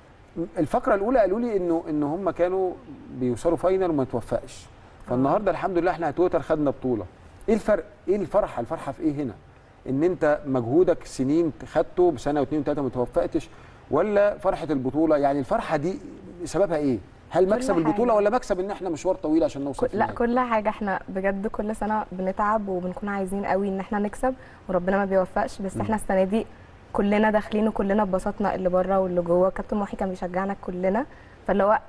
الفقره الاولى قالوا لي انه ان هم كانوا بيوصلوا فاينل وما توفقش فالنهارده الحمد لله احنا توتال خدنا بطوله ايه الفرق ايه الفرحه الفرحه في ايه هنا ان انت مجهودك سنين خدته بسنه واثنين وثلاثه ما توفقتش ولا فرحه البطوله يعني الفرحه دي سببها ايه هل كل مكسب البطوله حاجة. ولا مكسب ان احنا مشوار طويل عشان نوصل كل في لا النهاية؟ كل حاجه احنا بجد كل سنه بنتعب وبنكون عايزين قوي ان احنا نكسب وربنا ما بيوفقش بس مم. احنا السنه دي كلنا داخلين وكلنا اتبسطنا اللي بره واللي جوه كابتن محي كان بيشجعنا كلنا فاللي هو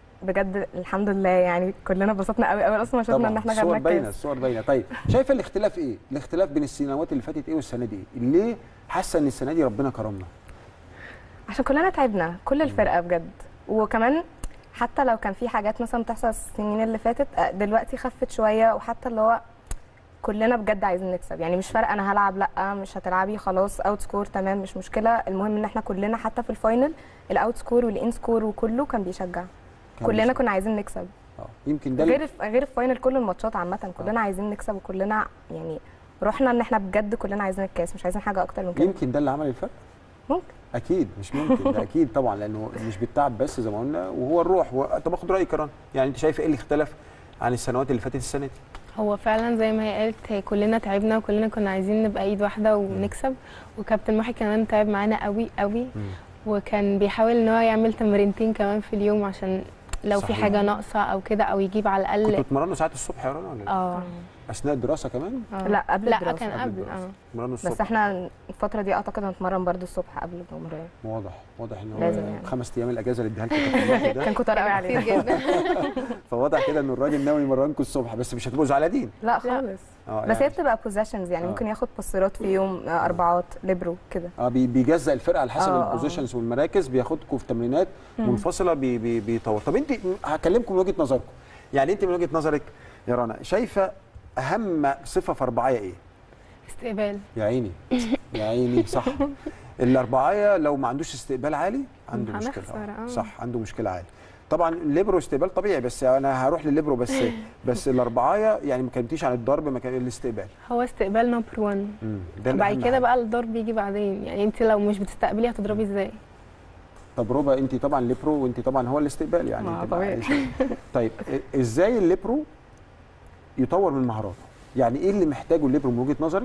بجد الحمد لله يعني كلنا اتبسطنا قوي قوي اصلا ما شفنا ان احنا الصور خدنا باينه الكاس الصور باينه طيب شايفه الاختلاف ايه الاختلاف بين السنوات اللي فاتت ايه والسنه دي ايه ليه حاسه ان السنه دي ربنا كرمنا عشان كلنا تعبنا كل الفرقه بجد وكمان حتى لو كان في حاجات مثلا بتحصل السنين اللي فاتت آه، دلوقتي خفت شويه وحتى اللي هو كلنا بجد عايزين نكسب يعني مش فارقه انا هلعب لا مش هتلعبي خلاص اوت سكور تمام مش مشكله المهم ان احنا كلنا حتى في الفاينل الاوت سكور والان سكور وكله كان بيشجع كان كلنا بيشجع. كنا عايزين نكسب اه يمكن ده اللي- غير غير الفاينل كل الماتشات عامه كلنا عايزين نكسب وكلنا يعني رحنا ان احنا بجد كلنا عايزين الكاس مش عايزين حاجه اكتر من كده يمكن ده اللي عمل الفرق ممكن اكيد مش ممكن ده اكيد طبعا لانه مش بالتعب بس زي ما قلنا وهو الروح و... طب اخد رايك كران يعني انت شايف ايه اللي اختلف عن السنوات اللي فاتت السنه دي هو فعلا زي ما هي قالت هي كلنا تعبنا وكلنا كنا عايزين نبقى ايد واحده ونكسب وكابتن محي كمان تعب معانا قوي قوي وكان بيحاول ان هو يعمل تمرينتين كمان في اليوم عشان لو في صحيح. حاجه ناقصه او كده او يجيب على كنتوا الاقل بتمرنوا ساعات الصبح يا رنا ولا لا؟ اه اثناء الدراسه كمان آه. لا قبل لا الدراسة. كان قبل قبل الدراسة. اه تمرنوا الصبح بس احنا الفتره دي اعتقد هنتمرن برضو الصبح قبل الجمهوريه واضح واضح ان لازم هو يعني. خمس ايام الاجازه اللي اديها لكم كابتن محي ده كان كتر قوي علينا كتير جدا فواضح كده ان الراجل ناوي يمرنكم الصبح بس مش هتبقوا زعلانين لا خالص اه بس هي يعني بتبقى بوزيشنز يعني آه. ممكن ياخد بصيرات في يوم آه، اربعات ليبرو كده اه بي- بيجزأ الفرقه على حسب آه، آه. البوزيشنز والمراكز بياخدكم في تمرينات مم. منفصله بي بي بيطور طب انت هكلمكم من وجهه نظركم يعني انت من وجهه نظرك يا رنا شايفه اهم صفه في اربعيه ايه استقبال يا عيني يا عيني صح الاربعايه لو ما عندوش استقبال عالي عنده هنخسر، مشكله آه. صح عنده مشكله عالي طبعا الليبرو استقبال طبيعي بس انا هروح للليبرو بس بس الاربعايه يعني ما كلمتيش عن الضرب ما كان الاستقبال هو استقبال نمبر 1 مم. ده بعد الأهم كده حاجة. بقى الضرب بيجي بعدين يعني انت لو مش بتستقبلي هتضربي ازاي طب ربا انت طبعا ليبرو وانت طبعا هو الاستقبال يعني ما تبقى طبيعي. عالي شوية. طيب ا- ازاي الليبرو يطور من مهاراته يعني ايه اللي محتاجه الليبرو من وجهه نظرك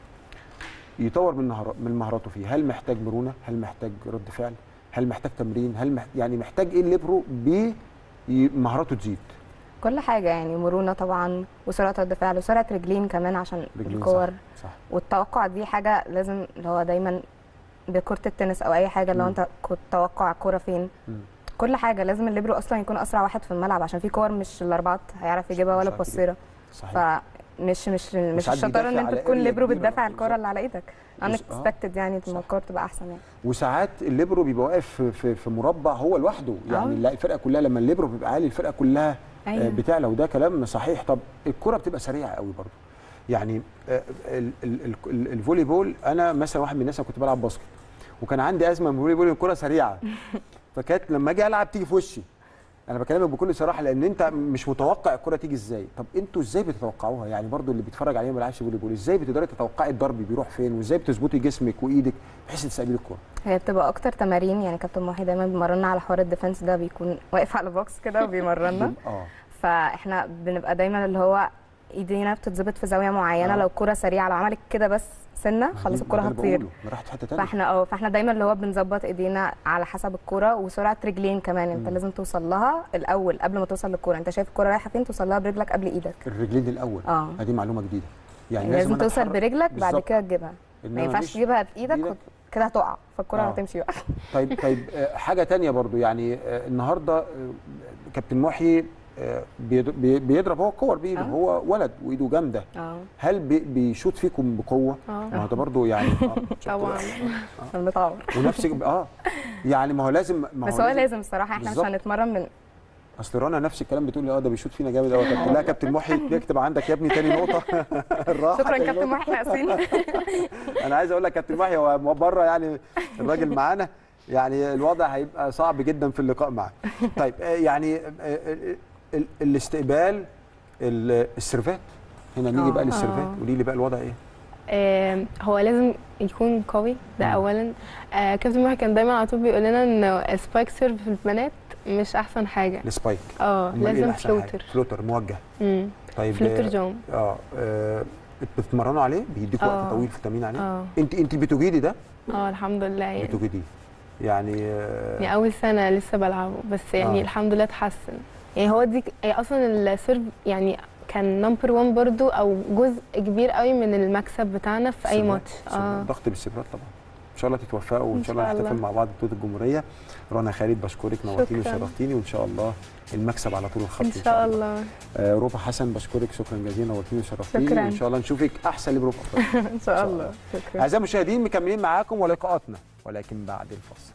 يطور من مهارا- من مهاراته فيه هل محتاج مرونه هل محتاج رد فعل هل محتاج تمرين هل مح... يعني محتاج ايه الليبرو ب ي- مهاراته تزيد كل حاجه يعني مرونه طبعا وسرعه رد فعل وسرعه رجلين كمان عشان رجلين الكور صح, صح. والتوقع دي حاجه لازم اللي هو دايما بكره التنس او اي حاجه لو مم. انت كنت توقع الكوره فين مم. كل حاجه لازم الليبرو اصلا يكون اسرع واحد في الملعب عشان في كور مش الاربعات هيعرف يجيبها مش ولا عارف بوصيره صحيح فمش مش مش ساعات الشطاره ان بيدافع انت على تكون area ليبرو كبيرة. بتدافع على بالظبط. الكوره اللي على ايدك بس- آه. unexpected يعني صح. لما الكوره تبقى احسن يعني وساعات الليبرو بيبقى واقف في, في, في مربع هو لوحده يعني آه. لا الفرقه كلها لما الليبرو بيبقى عالي الفرقه كلها آه، ايوه بتعلى وده كلام صحيح طب الكره بتبقى سريعه قوي برضو يعني آه، ال- ال- ال- ال- الفولي بول انا مثلا واحد من الناس اللي كنت بلعب باسكت وكان عندي ازمه من الفولي بول الكره سريعه فكانت لما اجي العب تيجي في وشي انا بكلمك بكل صراحه لان انت مش متوقع الكره تيجي ازاي طب انتوا ازاي بتتوقعوها يعني برضو اللي بيتفرج عليها ما بيلعبش فولي بول ازاي بتقدري تتوقعي الضرب بيروح فين وازاي بتظبطي جسمك وايدك بحيث تستقبلي الكره هي بتبقى اكتر تمارين يعني كابتن محي دايما بيمرنا على حوار الديفنس ده بيكون واقف على بوكس كده وبيمرنا اه فاحنا بنبقى دايما اللي هو ايدينا بتتظبط في زاويه معينه آه. لو الكوره سريعه لو عملت كده بس سنه خلاص الكوره ده اللي هتطير بقوله، ما راحت في حته ثانيه فاحنا اه فاحنا دايما اللي هو بنظبط ايدينا على حسب الكوره وسرعه رجلين كمان انت مم. لازم توصل لها الاول قبل ما توصل للكوره انت شايف الكوره رايحه فين توصل لها برجلك قبل ايدك الرجلين الاول اه دي معلومه جديده يعني لازم أنا توصل أتحرك برجلك بعد بالظبط. كده تجيبها إنما ما ينفعش مش تجيبها بايدك بإيدك. كده هتقع فالكوره آه. هتمشي بقى طيب طيب آه، حاجه تانية برضو يعني آه، النهارده آه، كابتن محي آه، بيض- بي- بيضرب هو الكور بايده آه. هو ولد وايده جامده اه هل بي- بيشوط فيكم بقوه اه ما هو ده برضو يعني آه، شفت طبعا بقى؟ بنتعور ونفس اه يعني ما هو لازم ما بس هو لازم الصراحه احنا مش بالظبط. هنتمرن من اصل رنا نفس الكلام بتقول لي اه ده بيشوط فينا جامد قوي يا كابتن لا يا كابتن محي يكتب عندك يا ابني تاني نقطه الراحه شكرا تاني كابتن نقطة. محي احنا اسفين انا عايز اقول لك كابتن محي هو بره يعني الراجل معانا يعني الوضع هيبقى صعب جدا في اللقاء معاه طيب آه، يعني آه، ال- ال- الاستقبال ال- السيرفات هنا نيجي آه. بقى للسيرفات آه. قولي لي بقى الوضع ايه آم، هو لازم يكون قوي ده مم. اولا آه، كابتن محي كان دايما على طول بيقول لنا ان السبايك سيرف في البنات مش احسن حاجه السبايك اه أمال إيه لازم الأحسن حاجة؟ فلوتر فلوتر موجه امم طيب فلوتر آه، جوم اه آه، بتتمرنوا عليه بيديكوا وقت آه. طويل في التمرين عليه اه انت انت بتجيدي ده اه الحمد لله يعني بتجيديه يعني آه، يعني اول سنه لسه بلعبه بس يعني آه. الحمد لله اتحسن يعني هو دي هي اصلا السيرف يعني كان نمبر 1 برضو او جزء كبير قوي من المكسب بتاعنا في اي سيرفات. ماتش سيرفات. اه ضغط بالسيرفات طبعا ان شاء الله تتوفقوا وان إن شاء الله شاء نحتفل الله. مع بعض بطوله الجمهوريه رنا خالد بشكرك نورتيني شكراً. وشرفتيني وان شاء الله المكسب على طول الخط ان شاء الله آه روبا حسن بشكرك شكرا جزيلا نورتيني وشرفتيني شكراً. وان شاء الله نشوفك احسن لبروب افضل ان شاء الله شكرا اعزائي المشاهدين مكملين معاكم ولقاءاتنا ولكن بعد الفاصل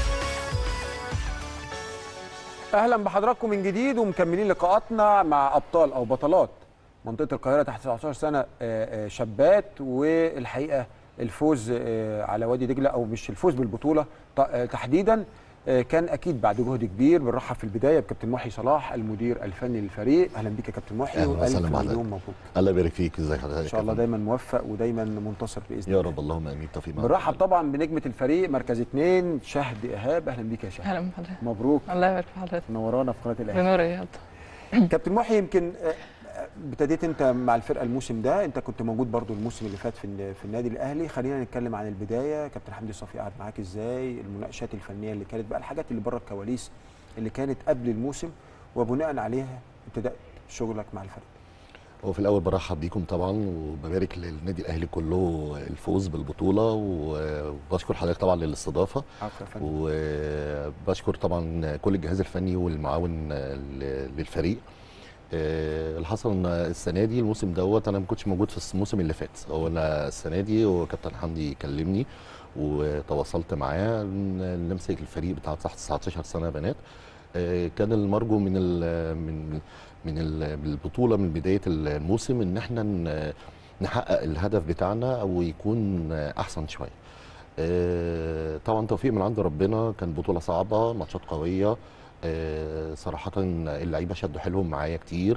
اهلا بحضراتكم من جديد ومكملين لقاءاتنا مع ابطال او بطلات منطقه القاهره تحت 19 سنه آه، آه، شابات والحقيقه الفوز آه، على وادي دجله او مش الفوز بالبطوله ط- آه، تحديدا آه، كان اكيد بعد جهد كبير بنرحب في البدايه بكابتن محي صلاح المدير الفني للفريق اهلا بيك يا كابتن محي أهلا والف وسهلا بحضرتك. مليون مبروك الله يبارك فيك ازي حضرتك ان شاء الله دايما موفق ودايما منتصر باذن يا الله رب اللهم امين توفيق معك. بنرحب طبعا بنجمه الفريق مركز اثنين شهد ايهاب اهلا بيك يا شهد اهلا بحضرتك مبروك الله يبارك في حضرتك منورانا في قناه الاهلي بنور رياض كابتن محي يمكن آه، آه، ابتديت انت مع الفرقه الموسم ده انت كنت موجود برضو الموسم اللي فات في الن- في النادي الاهلي خلينا نتكلم عن البدايه كابتن حمدي صفي قعد معاك ازاي المناقشات الفنيه اللي كانت بقى الحاجات اللي بره الكواليس اللي كانت قبل الموسم وبناء عليها ابتدات شغلك مع الفريق هو في الاول برحب بيكم طبعا وببارك للنادي الاهلي كله الفوز بالبطوله وبشكر حضرتك طبعا للاستضافه عفوا يا فندم وبشكر طبعا كل الجهاز الفني والمعاون ل- للفريق آه، اللي حصل ان السنه دي الموسم دوت انا ما كنتش موجود في الموسم اللي فات هو انا السنه دي وكابتن حمدي كلمني وتواصلت معاه ن- نمسك الفريق بتاع تحت 19 سنه بنات آه، كان المرجو من ال من من ال- من البطوله من بدايه الموسم ان احنا ن- نحقق الهدف بتاعنا او يكون احسن شويه آه، طبعا توفيق من عند ربنا كان بطوله صعبه ماتشات قويه آه، صراحه اللعيبه شدوا حيلهم معايا كتير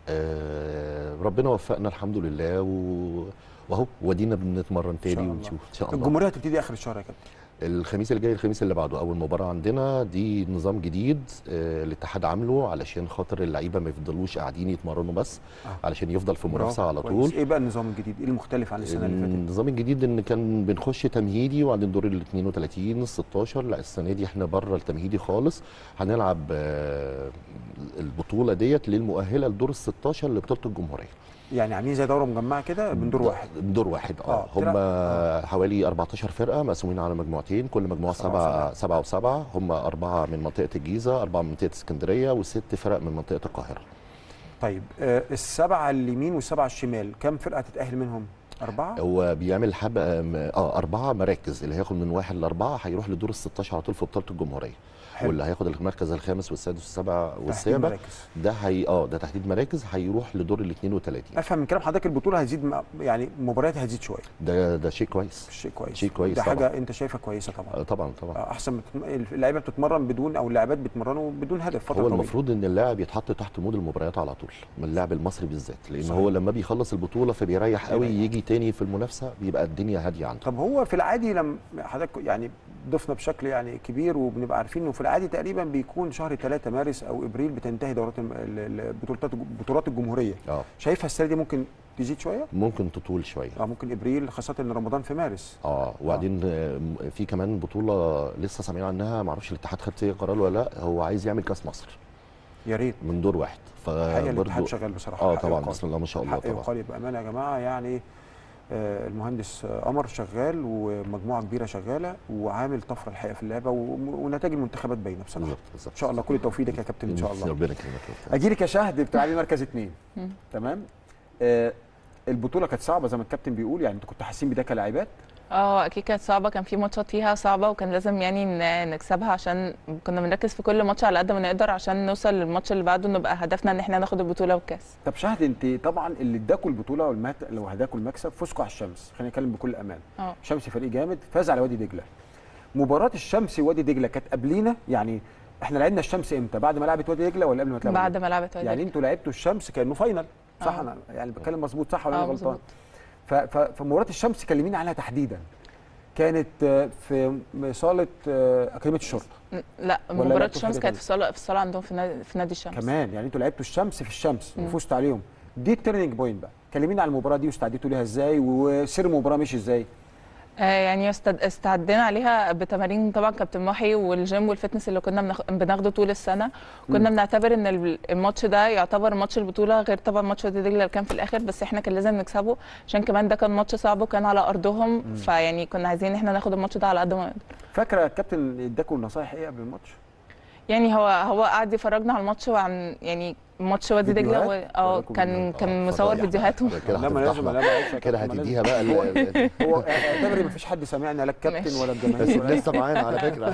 آه، ربنا وفقنا الحمد لله و... واهو ودينا بنتمرن تاني الله. ونشوف ان شاء الله الجمهوريه هتبتدي اخر الشهر يا كابتن الخميس اللي جاي الخميس اللي بعده اول مباراه عندنا دي نظام جديد آه، الاتحاد عامله علشان خاطر اللعيبه ما يفضلوش قاعدين يتمرنوا بس آه. علشان يفضل في منافسه برافو، على كويس. طول ايه بقى النظام الجديد ايه المختلف عن السنه اللي فاتت النظام الجديد ان كان بنخش تمهيدي وبعدين دور ال 32 ال 16 لا السنه دي احنا بره التمهيدي خالص هنلعب آه، البطوله ديت للمؤهله لدور ال 16 لبطوله الجمهوريه يعني عاملين زي دوره مجمعه كده من دور واحد من دور واحد اه, آه، هم تلعب- حوالي 14 فرقه مقسومين على مجموعتين كل مجموعه سبعة سبعه سبعه وسبعه هم اربعه من منطقه الجيزه اربعه من منطقه اسكندريه وست فرق من منطقه القاهره طيب آه السبعه اليمين والسبعه الشمال كم فرقه تتاهل منهم اربعه هو بيعمل حب اه اربعه مراكز اللي هياخد من واحد لاربعه هيروح لدور ال 16 على طول في بطوله الجمهوريه حلو. واللي هياخد المركز الخامس والسادس والسابع تحديد والسابع مراكز. ده هي اه ده تحديد مراكز هيروح لدور ال 32 افهم من كلام حضرتك البطوله هتزيد م- يعني المباريات هتزيد شويه ده ده شيء كويس شيء كويس شيء كويس ده طبعا. حاجه انت شايفها كويسه طبعا آه طبعا طبعا آه، احسن ما تتم- اللعيبه بتتمرن بدون او اللاعبات بيتمرنوا بدون هدف فتره هو طويلة. المفروض ان اللاعب يتحط تحت مود المباريات على طول من اللاعب المصري بالذات لان صحيح. هو لما بيخلص البطوله فبيريح قوي بيريح. يجي تاني في المنافسه بيبقى الدنيا هاديه عنده طب هو في العادي لما حضرتك يعني ضفنا بشكل يعني كبير وبنبقى عارفين انه في العادي تقريبا بيكون شهر 3 مارس او ابريل بتنتهي دورات الم- ال- ال- بطولات بطولات الجمهوريه اه شايفها السنه دي ممكن تزيد شويه ممكن تطول شويه اه ممكن ابريل خاصه ان رمضان في مارس اه وبعدين آه. في كمان بطوله لسه سامعين عنها ما اعرفش الاتحاد خد فيها قرار ولا لا هو عايز يعمل كاس مصر يا ريت من دور واحد حقيقه الاتحاد فبرضه شغال بصراحه اه حق طبعا يقال. بسم الله ما شاء الله حق طبعا يقال بامانه يا جماعه يعني آه، المهندس آه، قمر شغال ومجموعه كبيره شغاله وعامل طفره الحقيقه في اللعبه و- ونتائج المنتخبات باينه بصراحه بالظبط بالظبط ان شاء الله كل التوفيق لك يا كابتن ان شاء الله ربنا يكرمك اجي لك يا شهد بتلعبي مركز اثنين تمام آه البطوله كانت صعبه زي ما الكابتن بيقول يعني انتوا كنتوا حاسين بده كلاعبات اه اكيد كانت صعبه كان في ماتشات فيها صعبه وكان لازم يعني ن- نكسبها عشان كنا بنركز في كل ماتش على قد ما نقدر عشان نوصل للماتش اللي بعده نبقى هدفنا ان احنا ناخد البطوله والكاس طب شهد انت طبعا اللي اداكوا البطوله والمات لو هداكوا المكسب فوزكوا على الشمس خلينا نتكلم بكل امان اه الشمس فريق جامد فاز على وادي دجله مباراه الشمس ووادي دجله كانت قبلينا يعني احنا لعبنا الشمس امتى بعد ما لعبت وادي دجله ولا قبل ما تلعب بعد ما لعبت وادي يعني انتوا لعبتوا الشمس كانه فاينل صح آه. انا يعني بتكلم مظبوط صح ولا انا اه غلطان مظبوط ف- ف- فمباراه الشمس كلميني عنها تحديدا كانت آه، في صاله آه، اكاديميه الشرطه ن- لا ولا مباراه لعبتوا الشمس حاجة كانت في الصاله في الصاله عندهم في نادي, في نادي الشمس كمان يعني انتوا لعبتوا الشمس في الشمس مم. وفزتوا عليهم دي التيرنينج بوينت بقى كلميني عن المباراه دي واستعدتوا ليها ازاي وسير المباراه مشي ازاي آه يعني استد... استعدينا عليها بتمارين طبعا كابتن محي والجيم والفتنس اللي كنا بناخ... بناخده طول السنه كنا بنعتبر ان ال- الماتش ده يعتبر ماتش البطوله غير طبعا ماتش وادي دجله اللي كان في الاخر بس احنا كان لازم نكسبه عشان كمان ده كان ماتش صعب وكان على ارضهم فيعني كنا عايزين ان احنا ناخد الماتش ده على قد ما نقدر فاكره الكابتن اداكوا نصايح ايه قبل الماتش يعني هو هو قعد يفرجنا على الماتش وعن يعني ماتش وادي دجله و... فيديوهات؟ اه وراكم كان فيديوهات. كان آه، مصور فضايح. فيديوهاته كده لما لازم هتفضحنا. لا معلش يا كده كابتن، ما هتديها بقى هو ال- هو اعتبري ما فيش حد سامعنا لا الكابتن ماشي. ولا بس الجماهير ولا لسه معانا على فكره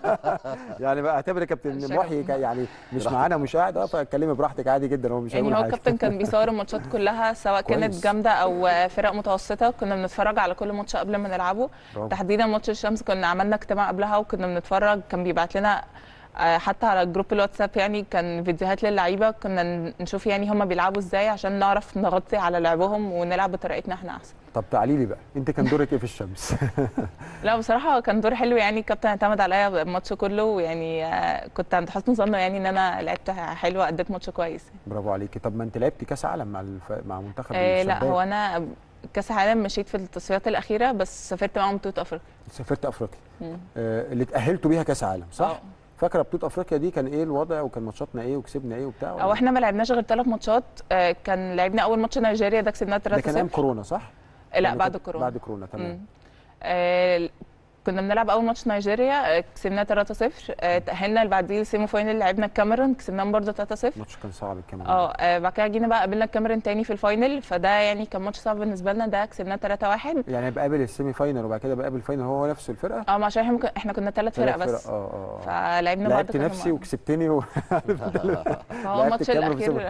يعني بقى اعتبري كابتن شرف. محي كا- يعني مش معانا مش قاعد اه فاتكلمي براحتك عادي جدا هو مش يعني هيقول هو حاجه الكابتن كان بيصور الماتشات كلها سواء كويس. كانت جامده او فرق متوسطه كنا بنتفرج على كل ماتش قبل ما نلعبه برافو. تحديدا ماتش الشمس كنا عملنا اجتماع قبلها وكنا بنتفرج كان بيبعت لنا آه، حتى على جروب الواتساب يعني كان فيديوهات للعيبه كنا ن- نشوف يعني هم بيلعبوا ازاي عشان نعرف نغطي على لعبهم ونلعب بطريقتنا احنا احسن طب تعالي لي بقى انت كان دورك ايه في الشمس لا بصراحه كان دور حلو يعني الكابتن اعتمد عليا الماتش كله ويعني آه، كنت عند حسن ظنه يعني ان انا لعبت حلو اديت ماتش كويس برافو عليكي طب ما انت لعبتي كاس عالم مع الف... مع منتخب آه لا الشباب هو انا كاس عالم مشيت في التصفيات الاخيره بس سافرت معاهم بطوله افريقيا سافرت افريقيا مم. آه اللي اتاهلتوا بيها كاس عالم صح آه. فاكره بطوله افريقيا دي كان ايه الوضع وكان ماتشاتنا ايه وكسبنا ايه وبتاع او احنا ما لعبناش غير ثلاث ماتشات آه، كان لعبنا اول ماتش نيجيريا ده كسبناه 3 ده كان ايام كورونا صح لا يعني بعد كنت- الكورونا بعد كورونا تمام مم. آه، كنا بنلعب اول ماتش نيجيريا آه، كسبناه 3-0 آه، تاهلنا اللي بعديه السيمي فاينل لعبنا الكاميرون كسبناهم برضه 3-0 الماتش كان صعب الكاميرون اه آه، بعد كده جينا بقى قابلنا الكاميرون تاني في الفاينل فده يعني كان ماتش صعب بالنسبه لنا ده كسبناه 3-1 يعني بقابل السيمي فاينل وبعد كده بقابل الفاينل هو هو نفس الفرقه اه ما عشان احنا احنا كنا ثلاث فرق ثلاث بس اه اه آه. فلعبنا بعض لعبت كذا نفسي مرة. وكسبتني و... فهو لعبت الماتش الكاميرون الاخير بسبب-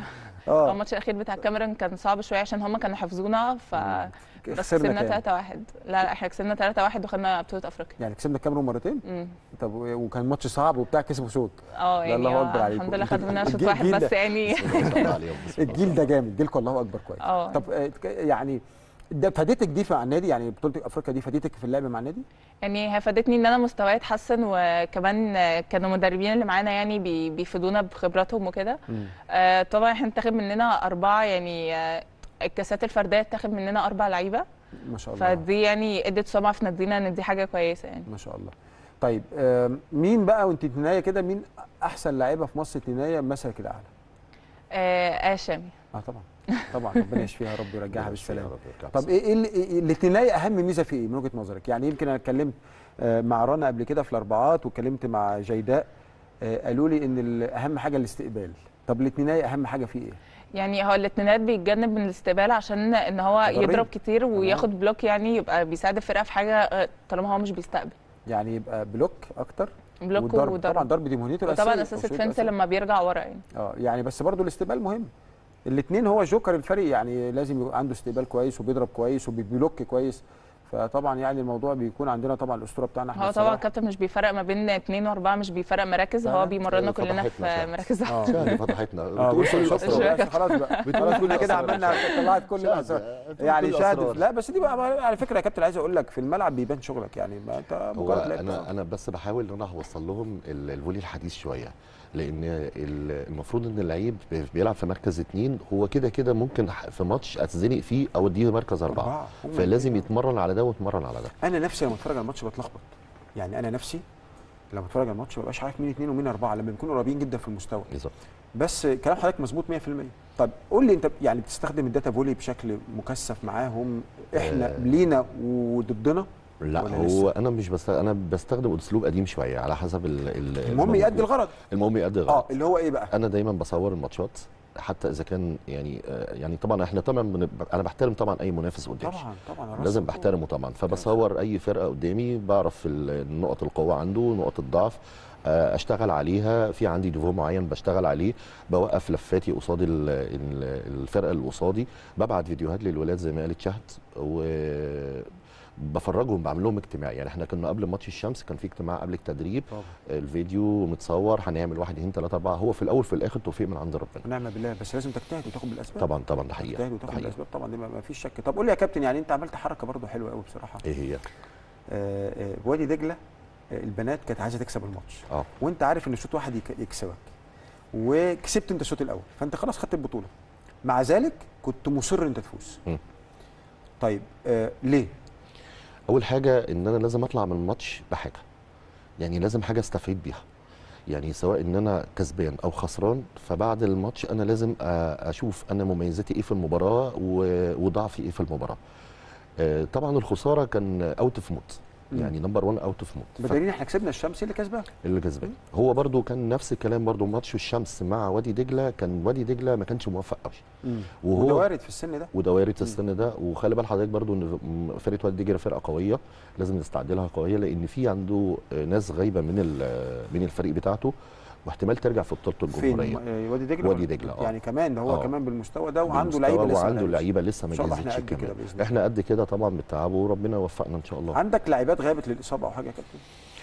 هو اه الماتش الاخير بتاع الكاميرون كان صعب شويه عشان هم كانوا حافظونا ف بس خسرنا كسبنا كام 3 1 لا لا احنا كسبنا 3 1 وخدنا بطوله افريقيا يعني كسبنا الكاميرون مرتين امم طب و- وكان ماتش صعب وبتاع كسبوا شوط اه لا، يعني الله هو أكبر عليكم. الحمد لله انتوا خدوا مننا شوط الجيل- واحد الجيل بس ده- يعني ما شاء الله عليهم بسم الله. الجيل ده جامد جيلكم الله اكبر كويس اه طب آه، ك- يعني ده فادتك دي مع النادي يعني بطوله افريقيا دي فادتك في اللعب مع النادي يعني هي فادتني ان انا مستواي اتحسن وكمان كانوا المدربين اللي معانا يعني بي- بيفيدونا بخبراتهم وكده آه، طبعا احنا اتاخد مننا اربعه يعني آه، الكاسات الفرديه اتاخد مننا اربع لعيبه ما شاء الله فدي يعني ادت سمعه في نادينا ان دي حاجه كويسه يعني ما شاء الله طيب آم، مين بقى وانت تنايه كده مين احسن لعيبه في مصر تنايه مسلك الاعلى آه شامي اه طبعا طبعا ربنا يشفيها يا رب ويرجعها بالسلامه يا رب يرجعها طب ايه ايه اللي- إيه اللي تنايه اهم ميزه في ايه من وجهه نظرك يعني يمكن انا اتكلمت آه، مع رنا قبل كده في الاربعات واتكلمت مع جيداء آه، قالوا لي ان ال- اهم حاجه الاستقبال طب الاتنينية اهم حاجه فيه ايه يعني هو الاتنينات بيتجنب من الاستقبال عشان ان هو تدريب. يضرب كتير وياخد بلوك يعني يبقى بيساعد الفرقه في حاجه آه، طالما هو مش بيستقبل يعني يبقى بلوك اكتر بلوك والضرب وضرب طبعا ضرب دي مهنته الاساسيه وطبعا اساس أساسيته الديفنس أساسية. لما بيرجع ورا يعني اه يعني بس برضه الاستقبال مهم الاثنين هو جوكر الفريق يعني لازم يبقى عنده استقبال كويس وبيضرب كويس وبيبلوك كويس فطبعا يعني الموضوع بيكون عندنا طبعا الاسطوره بتاعنا احمد هو طبعا صلاح. الكابتن مش بيفرق ما بين اثنين واربعه مش بيفرق مراكز هو فعلا. بيمرنا آه، كلنا في فتحتنا فعلا. مراكز اه شهد فتحتنا اه بتقول بص كل شفت الأسرار. بقى، خلاص بقى بتقول خلاص كل كل كده الأسرار. عملنا طلعت كل شهد. الاسرار بتقول يعني كل شاهد الأسرار. لا بس دي بقى على فكره يا كابتن عايز اقول لك في الملعب بيبان شغلك يعني ما انت هو مجرد لعيب انا طبعاً. انا بس بحاول ان انا اوصل لهم ال- الفولي الحديث شويه لان ال- المفروض ان اللعيب بي- بيلعب في مركز اتنين هو كده كده ممكن ح- في ماتش اتزنق فيه او اديه مركز اربعه أربعة. هم فلازم الاتنين. يتمرن على ده ويتمرن على ده انا نفسي لما اتفرج على الماتش بتلخبط يعني انا نفسي لما اتفرج على الماتش ما ببقاش عارف مين اثنين ومين اربعه لما بيكونوا قريبين جدا في المستوى بالظبط بس كلام حضرتك مظبوط 100% طب قول لي انت يعني بتستخدم الداتا فولي بشكل مكثف معاهم احنا آه. لينا وضدنا لا ولا هو لسه؟ انا مش بست... انا بستخدم اسلوب قديم شويه على حسب ال... ال... المهم يأدي الغرض المهم يأدي اه الغرض اللي هو ايه بقى انا دايما بصور الماتشات حتى اذا كان يعني آه، يعني طبعا احنا طبعا بن... انا بحترم طبعا اي منافس قدامي طبعا طبعا الراس لازم مفروض. بحترمه طبعا فبصور اي فرقه قدامي بعرف ال- نقط القوه عنده نقط الضعف آه، اشتغل عليها في عندي ديفو معين بشتغل عليه بوقف لفاتي قصاد ال- ال- الفرقه اللي قصادي ببعت فيديوهات للولاد زي ما قالت شهد و بفرجهم بعمل لهم اجتماع يعني احنا كنا قبل ماتش الشمس كان في اجتماع قبل التدريب طبعا الفيديو متصور هنعمل واحد اثنين ثلاثه اربعه هو في الاول في الاخر توفيق من عند ربنا ونعم بالله بس لازم تجتهد وتاخد بالاسباب طبعا طبعا ده حقيقه تجتهد ده وتاخد حقيقه بالاسباب طبعا دي ما ما فيش شك طب قول لي يا كابتن يعني انت عملت حركه برضو حلوه قوي بصراحه ايه هي آه، آه، وادي دجله آه، البنات كانت عايزه تكسب الماتش اه وانت عارف ان شوط واحد يك- يكسبك وكسبت انت الشوط الاول فانت خلاص خدت البطوله مع ذلك كنت مصر انت تفوز مم. طيب آه ليه اول حاجه ان انا لازم اطلع من الماتش بحاجه يعني لازم حاجه استفيد بيها يعني سواء ان انا كسبان او خسران فبعد الماتش انا لازم أ- اشوف انا مميزاتي ايه في المباراه و- وضعفي ايه في المباراه آه، طبعا الخساره كان اوت اوف موت مم. يعني نمبر 1 اوت اوف موت بدليل احنا كسبنا الشمس اللي كسبها اللي كسبان هو برضو كان نفس الكلام برضو ماتش الشمس مع وادي دجله كان وادي دجله ما كانش موفق قوي وهو- وده وارد في السن ده وده وارد السن ده وخلي بال حضرتك برضو ان فرقه وادي دجله فرقه قويه لازم نستعدلها قويه لان في عنده ناس غايبه من ال- من الفريق بتاعته واحتمال ترجع في بطوله فين الجمهوريه آه، وادي دجله وادي ولا؟ دجلة، آه. يعني كمان ده هو آه. كمان بالمستوى ده وعنده بالمستوى لعيبه لسه ما وعنده لعبش. لعيبه لسه ما إن شاء الله جهزتش إحنا قد كده كمان بإذن الله. احنا قد كده طبعا بالتعب وربنا يوفقنا ان شاء الله عندك لعيبات غابت للاصابه او حاجه يا كابتن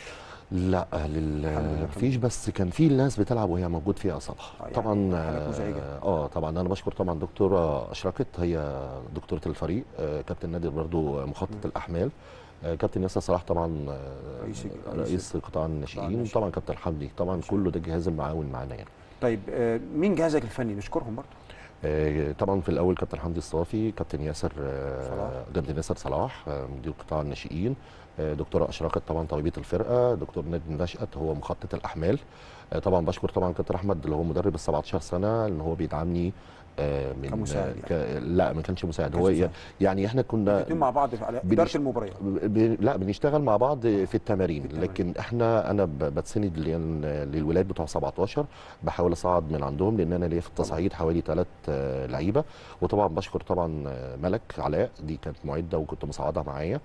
لا لل الحمد لله. فيش بس كان في ناس بتلعب وهي موجود فيها اصابه آه، يعني طبعا حالات مزعجة. اه طبعا انا بشكر طبعا دكتوره اشرقت هي دكتوره الفريق آه كابتن نادر برضو مخطط الاحمال آه كابتن ياسر صلاح طبعا آه رئيس- رئيس قطاع الناشئين الناشئين. وطبعا كابتن حمدي طبعا كله ده الجهاز المعاون معانا يعني طيب آه مين جهازك الفني نشكرهم برضه آه، طبعا في الاول كابتن حمدي الصافي كابتن ياسر آه، صلاح. كابتن ياسر صلاح آه، مدير قطاع الناشئين آه، دكتوره اشرقت طبعا طبيبه الفرقه دكتور نادي نشأت هو مخطط الاحمال آه، طبعا بشكر طبعا كابتن احمد اللي هو مدرب ال 17 سنه ان هو بيدعمني آه، من كمساعد ك... لا ما كانش مساعد كانش هو مساعد. يعني احنا كنا الاثنين مع بعض على بنش- اداره المباريات ب... لا بنشتغل مع بعض في التمارين التمارين. لكن احنا انا ب- بتسند لل- للولاد بتوع 17 بحاول اصعد من عندهم لان انا ليا في التصعيد حوالي ثلاث لعيبه وطبعا بشكر طبعا آه، ملك علاء دي كانت معده وكنت مصعدها معايا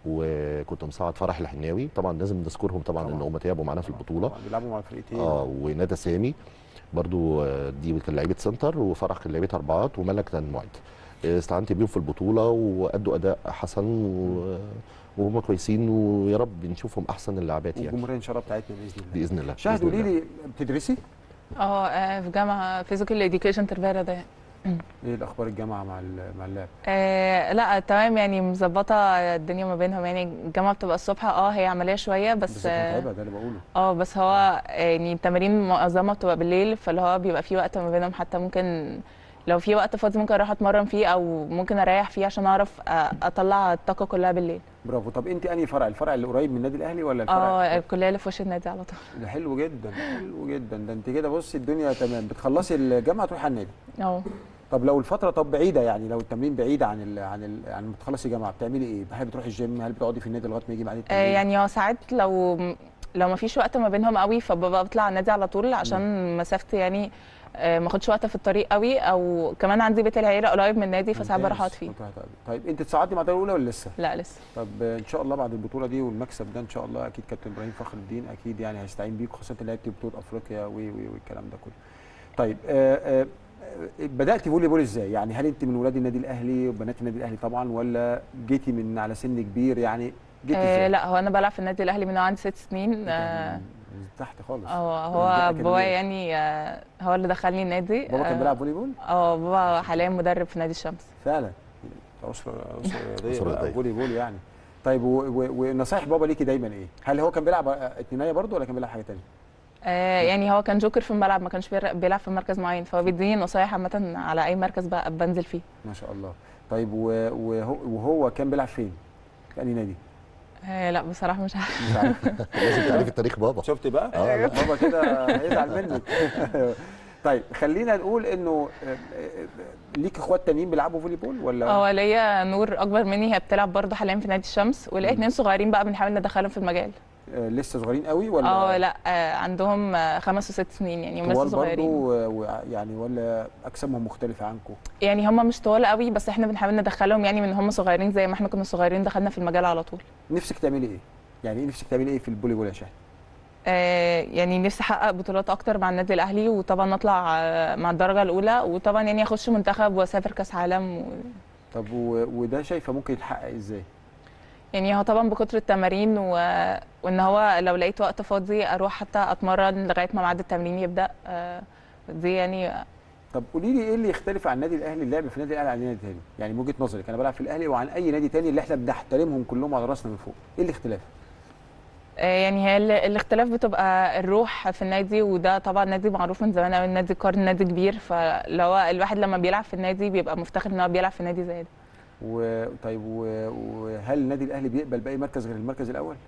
وكنت مساعد فرح الحناوي طبعا لازم نذكرهم طبعا, طبعاً. ان هم تعبوا معانا في البطوله طبعاً بيلعبوا مع الفرقتين اه وندى سامي برضو آه، دي كان لعيبه سنتر وفرح كان لعيبه اربعات وملك كان معد آه، استعنت بيهم في البطوله وادوا اداء حسن و- وهم كويسين ويا رب نشوفهم احسن اللاعبات يعني والجمهوريه ان شاء الله بتاعتنا باذن الله باذن الله شاهد بإذن قولي الله. لي بتدرسي اه آه، في جامعه فيزيكال اديوكيشن ترفيرا ده ايه الاخبار الجامعه مع ال- مع اللعب آه لا تمام يعني مظبطه الدنيا ما بينهم يعني الجامعه بتبقى الصبح اه هي عمليه شويه بس بس اه متعبه ده اللي بقوله آه، بس هو يعني التمارين معظمها بتبقى بالليل فاللي هو بيبقى في وقت ما بينهم حتى ممكن لو في وقت فاضي ممكن اروح اتمرن فيه او ممكن اريح فيه عشان اعرف آه، اطلع الطاقه كلها بالليل برافو طب انت انهي فرع الفرع اللي قريب من النادي الاهلي ولا الفرع اه الكليه اللي في وش النادي على طول ده حلو جدا حلو جدا ده انت كده بصي الدنيا تمام بتخلصي الجامعه تروحي على النادي اه طب لو الفتره طب بعيده يعني لو التمرين بعيد عن ال عن ال عن ما تخلصي جامعه بتعملي ايه هل بتروحي الجيم هل بتقعدي في النادي لغايه ما يجي ميعاد آه، التمرين يعني هو ساعات لو لو ما فيش وقت ما بينهم قوي فببقى بطلع على النادي على طول عشان مسافتي يعني آه، ما اخدش وقت في الطريق قوي او كمان عندي بيت العيله قريب من النادي فساعات بروح اقعد فيه ممتاز. طيب انت تصعدي مع الدرجه الاولى ولا لسه لا لسه طب ان شاء الله بعد البطوله دي والمكسب ده ان شاء الله اكيد كابتن ابراهيم فخر الدين اكيد يعني هيستعين بيك خاصه إن لعبتي بطوله افريقيا و و والكلام ده كله طيب آه آه بدات فولي بول ازاي يعني هل انت من ولاد النادي الاهلي وبنات النادي الاهلي طبعا ولا جيتي من على سن كبير يعني جيتي آه ازاي لا هو انا بلعب في النادي الاهلي من وانا عندي ست سنين آه من تحت خالص هو من هو الأكاديمية. بابا يعني آه هو اللي دخلني النادي بابا كان آه، بيلعب فولي بول اه بابا حاليا مدرب في نادي الشمس فعلا اسره اسره رياضيه أسرة بقى، رياضية. فولي بول يعني طيب و- و- ونصايح بابا ليكي دايما ايه هل هو كان بيلعب اتنينيه برضه ولا كان بيلعب حاجه ثانيه آه يعني هو كان جوكر في الملعب ما كانش بير- بيلعب في مركز معين فهو بيديني نصايح عامه على اي مركز بقى بنزل فيه ما شاء الله طيب و- وهو, وهو كان بيلعب فين في انهي نادي آه لا بصراحه مش عارفه مش عارف لازم تعرفي التاريخ بابا شفت بقى آه، لا. بابا كده هيزعل منك طيب خلينا نقول انه آه، آه، ليك اخوات تانيين بيلعبوا فولي بول ولا هو ليا نور اكبر مني هي بتلعب برضه حاليا في نادي الشمس وليا اتنين صغيرين بقى بنحاول ندخلهم في المجال آه، لسه صغيرين قوي ولا اه لا آه عندهم آه، خمس وست سنين يعني هم لسه طوال برضو صغيرين و- و- يعني ولا اجسامهم مختلفه عنكم يعني هم مش طوال قوي بس احنا بنحاول ندخلهم يعني من هم صغيرين زي ما احنا كنا صغيرين دخلنا في المجال على طول نفسك تعملي ايه يعني ايه نفسك تعملي ايه في الفولي بول يا شاهد آه يعني نفسي احقق بطولات اكتر مع النادي الاهلي وطبعا نطلع آه، مع الدرجه الاولى وطبعا يعني اخش منتخب واسافر كاس عالم و... طب و... وده شايفه ممكن يتحقق ازاي يعني هو طبعا بكتر التمارين و... وان هو لو لقيت وقت فاضي اروح حتى اتمرن لغايه ما ميعاد التمرين يبدا آه، دي يعني طب قولي لي ايه اللي يختلف عن النادي الاهلي اللعب في النادي الاهلي عن نادي تاني يعني من وجهه نظرك انا بلعب في الاهلي وعن اي نادي تاني اللي احنا بنحترمهم كلهم على راسنا من فوق ايه الاختلاف آه، يعني هي ال- الاختلاف بتبقى الروح في النادي وده طبعا نادي معروف من زمان قوي النادي قرن نادي كبير فلو هو الواحد لما بيلعب في النادي بيبقى مفتخر ان هو بيلعب في نادي زي ده وطيب و... وهل النادي الاهلي بيقبل باي مركز غير المركز الاول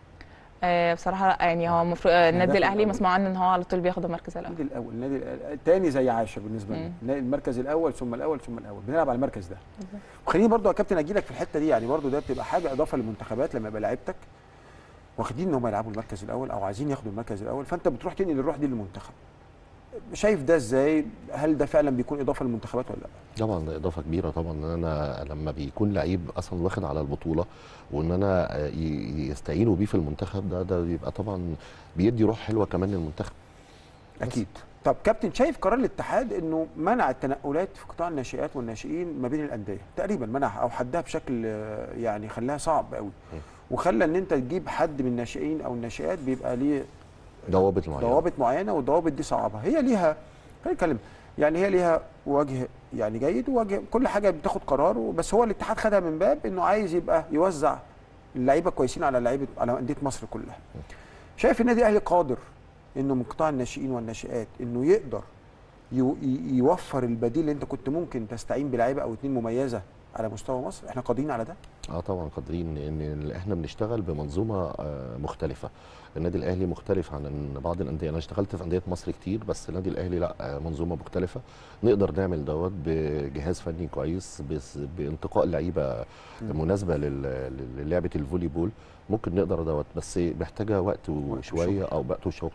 آه، بصراحه لا يعني هو المفروض آه، النادي داخل الاهلي الأول. مسموع عنه ان هو على طول بياخد المركز الاول النادي الاول النادي الأ- الثاني زي عاشر بالنسبه لنا مم. النادي- المركز الاول ثم الاول ثم الاول بنلعب على المركز ده وخليني برضو يا كابتن اجي لك في الحته دي يعني برضو ده بتبقى حاجه اضافه للمنتخبات لما يبقى لعيبتك واخدين ان هم يلعبوا المركز الاول او عايزين ياخدوا المركز الاول فانت بتروح تنقل الروح دي للمنتخب شايف ده ازاي هل ده فعلا بيكون اضافه للمنتخبات ولا لا طبعا ده اضافه كبيره طبعا ان انا لما بيكون لعيب اصلا واخد على البطوله وان انا آه، ي- يستعينوا بيه في المنتخب ده ده بيبقى طبعا بيدي روح حلوه كمان للمنتخب اكيد طب كابتن شايف قرار الاتحاد انه منع التنقلات في قطاع الناشئات والناشئين ما بين الانديه تقريبا منعها او حدها بشكل آه، يعني خلاها صعب قوي وخلى ان انت تجيب حد من الناشئين او الناشئات بيبقى ليه ضوابط معينه ضوابط معينه والضوابط دي صعبه هي ليها خلينا نتكلم يعني هي ليها وجه يعني جيد ووجه كل حاجه بتاخد قرار بس هو الاتحاد خدها من باب انه عايز يبقى يوزع اللعيبه كويسين على لعيبه على انديه مصر كلها شايف النادي الاهلي قادر انه من قطاع الناشئين والناشئات انه يقدر يو- ي- يوفر البديل اللي انت كنت ممكن تستعين بلعيبه او اتنين مميزه على مستوى مصر احنا قادرين على ده اه طبعا قادرين ان احنا بنشتغل بمنظومه آه، مختلفه النادي الاهلي مختلف عن بعض الانديه انا اشتغلت في انديه مصر كتير بس النادي الاهلي لا آه، منظومه مختلفه نقدر نعمل دوت بجهاز فني كويس بس بانتقاء لعيبه مناسبه لل- للعبه الفولي بول ممكن نقدر دوت بس محتاجه وقت وشويه او وقت وشغل طبعا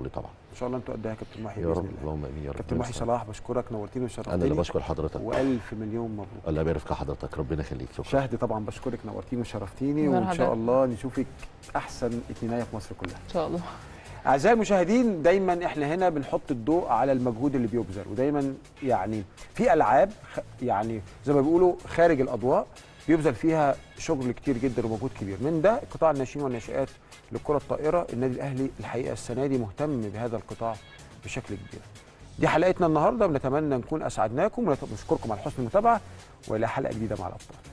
ان شاء الله انتوا قدها يا كابتن محي يا باذن رب الله اللهم امين يا رب كابتن محي صلاح بشكرك نورتيني وشرفتني انا اللي بشكر حضرتك والف مليون مبروك الله يبارك في حضرتك ربنا يخليك شكرا شهد طبعا بشكرك نورتيني وشرفتيني وان مرحبا. شاء الله نشوفك احسن اتنينيه في مصر كلها ان شاء الله اعزائي المشاهدين دايما احنا هنا بنحط الضوء على المجهود اللي بيبذل ودايما يعني في العاب خ- يعني زي ما بيقولوا خارج الاضواء بيبذل فيها شغل كتير جدا ومجهود كبير من ده قطاع الناشئين والناشئات للكره الطائره النادي الاهلي الحقيقه السنه دي مهتم بهذا القطاع بشكل كبير دي حلقتنا النهارده بنتمنى نكون اسعدناكم ونشكركم على حسن المتابعه والى حلقه جديده مع الابطال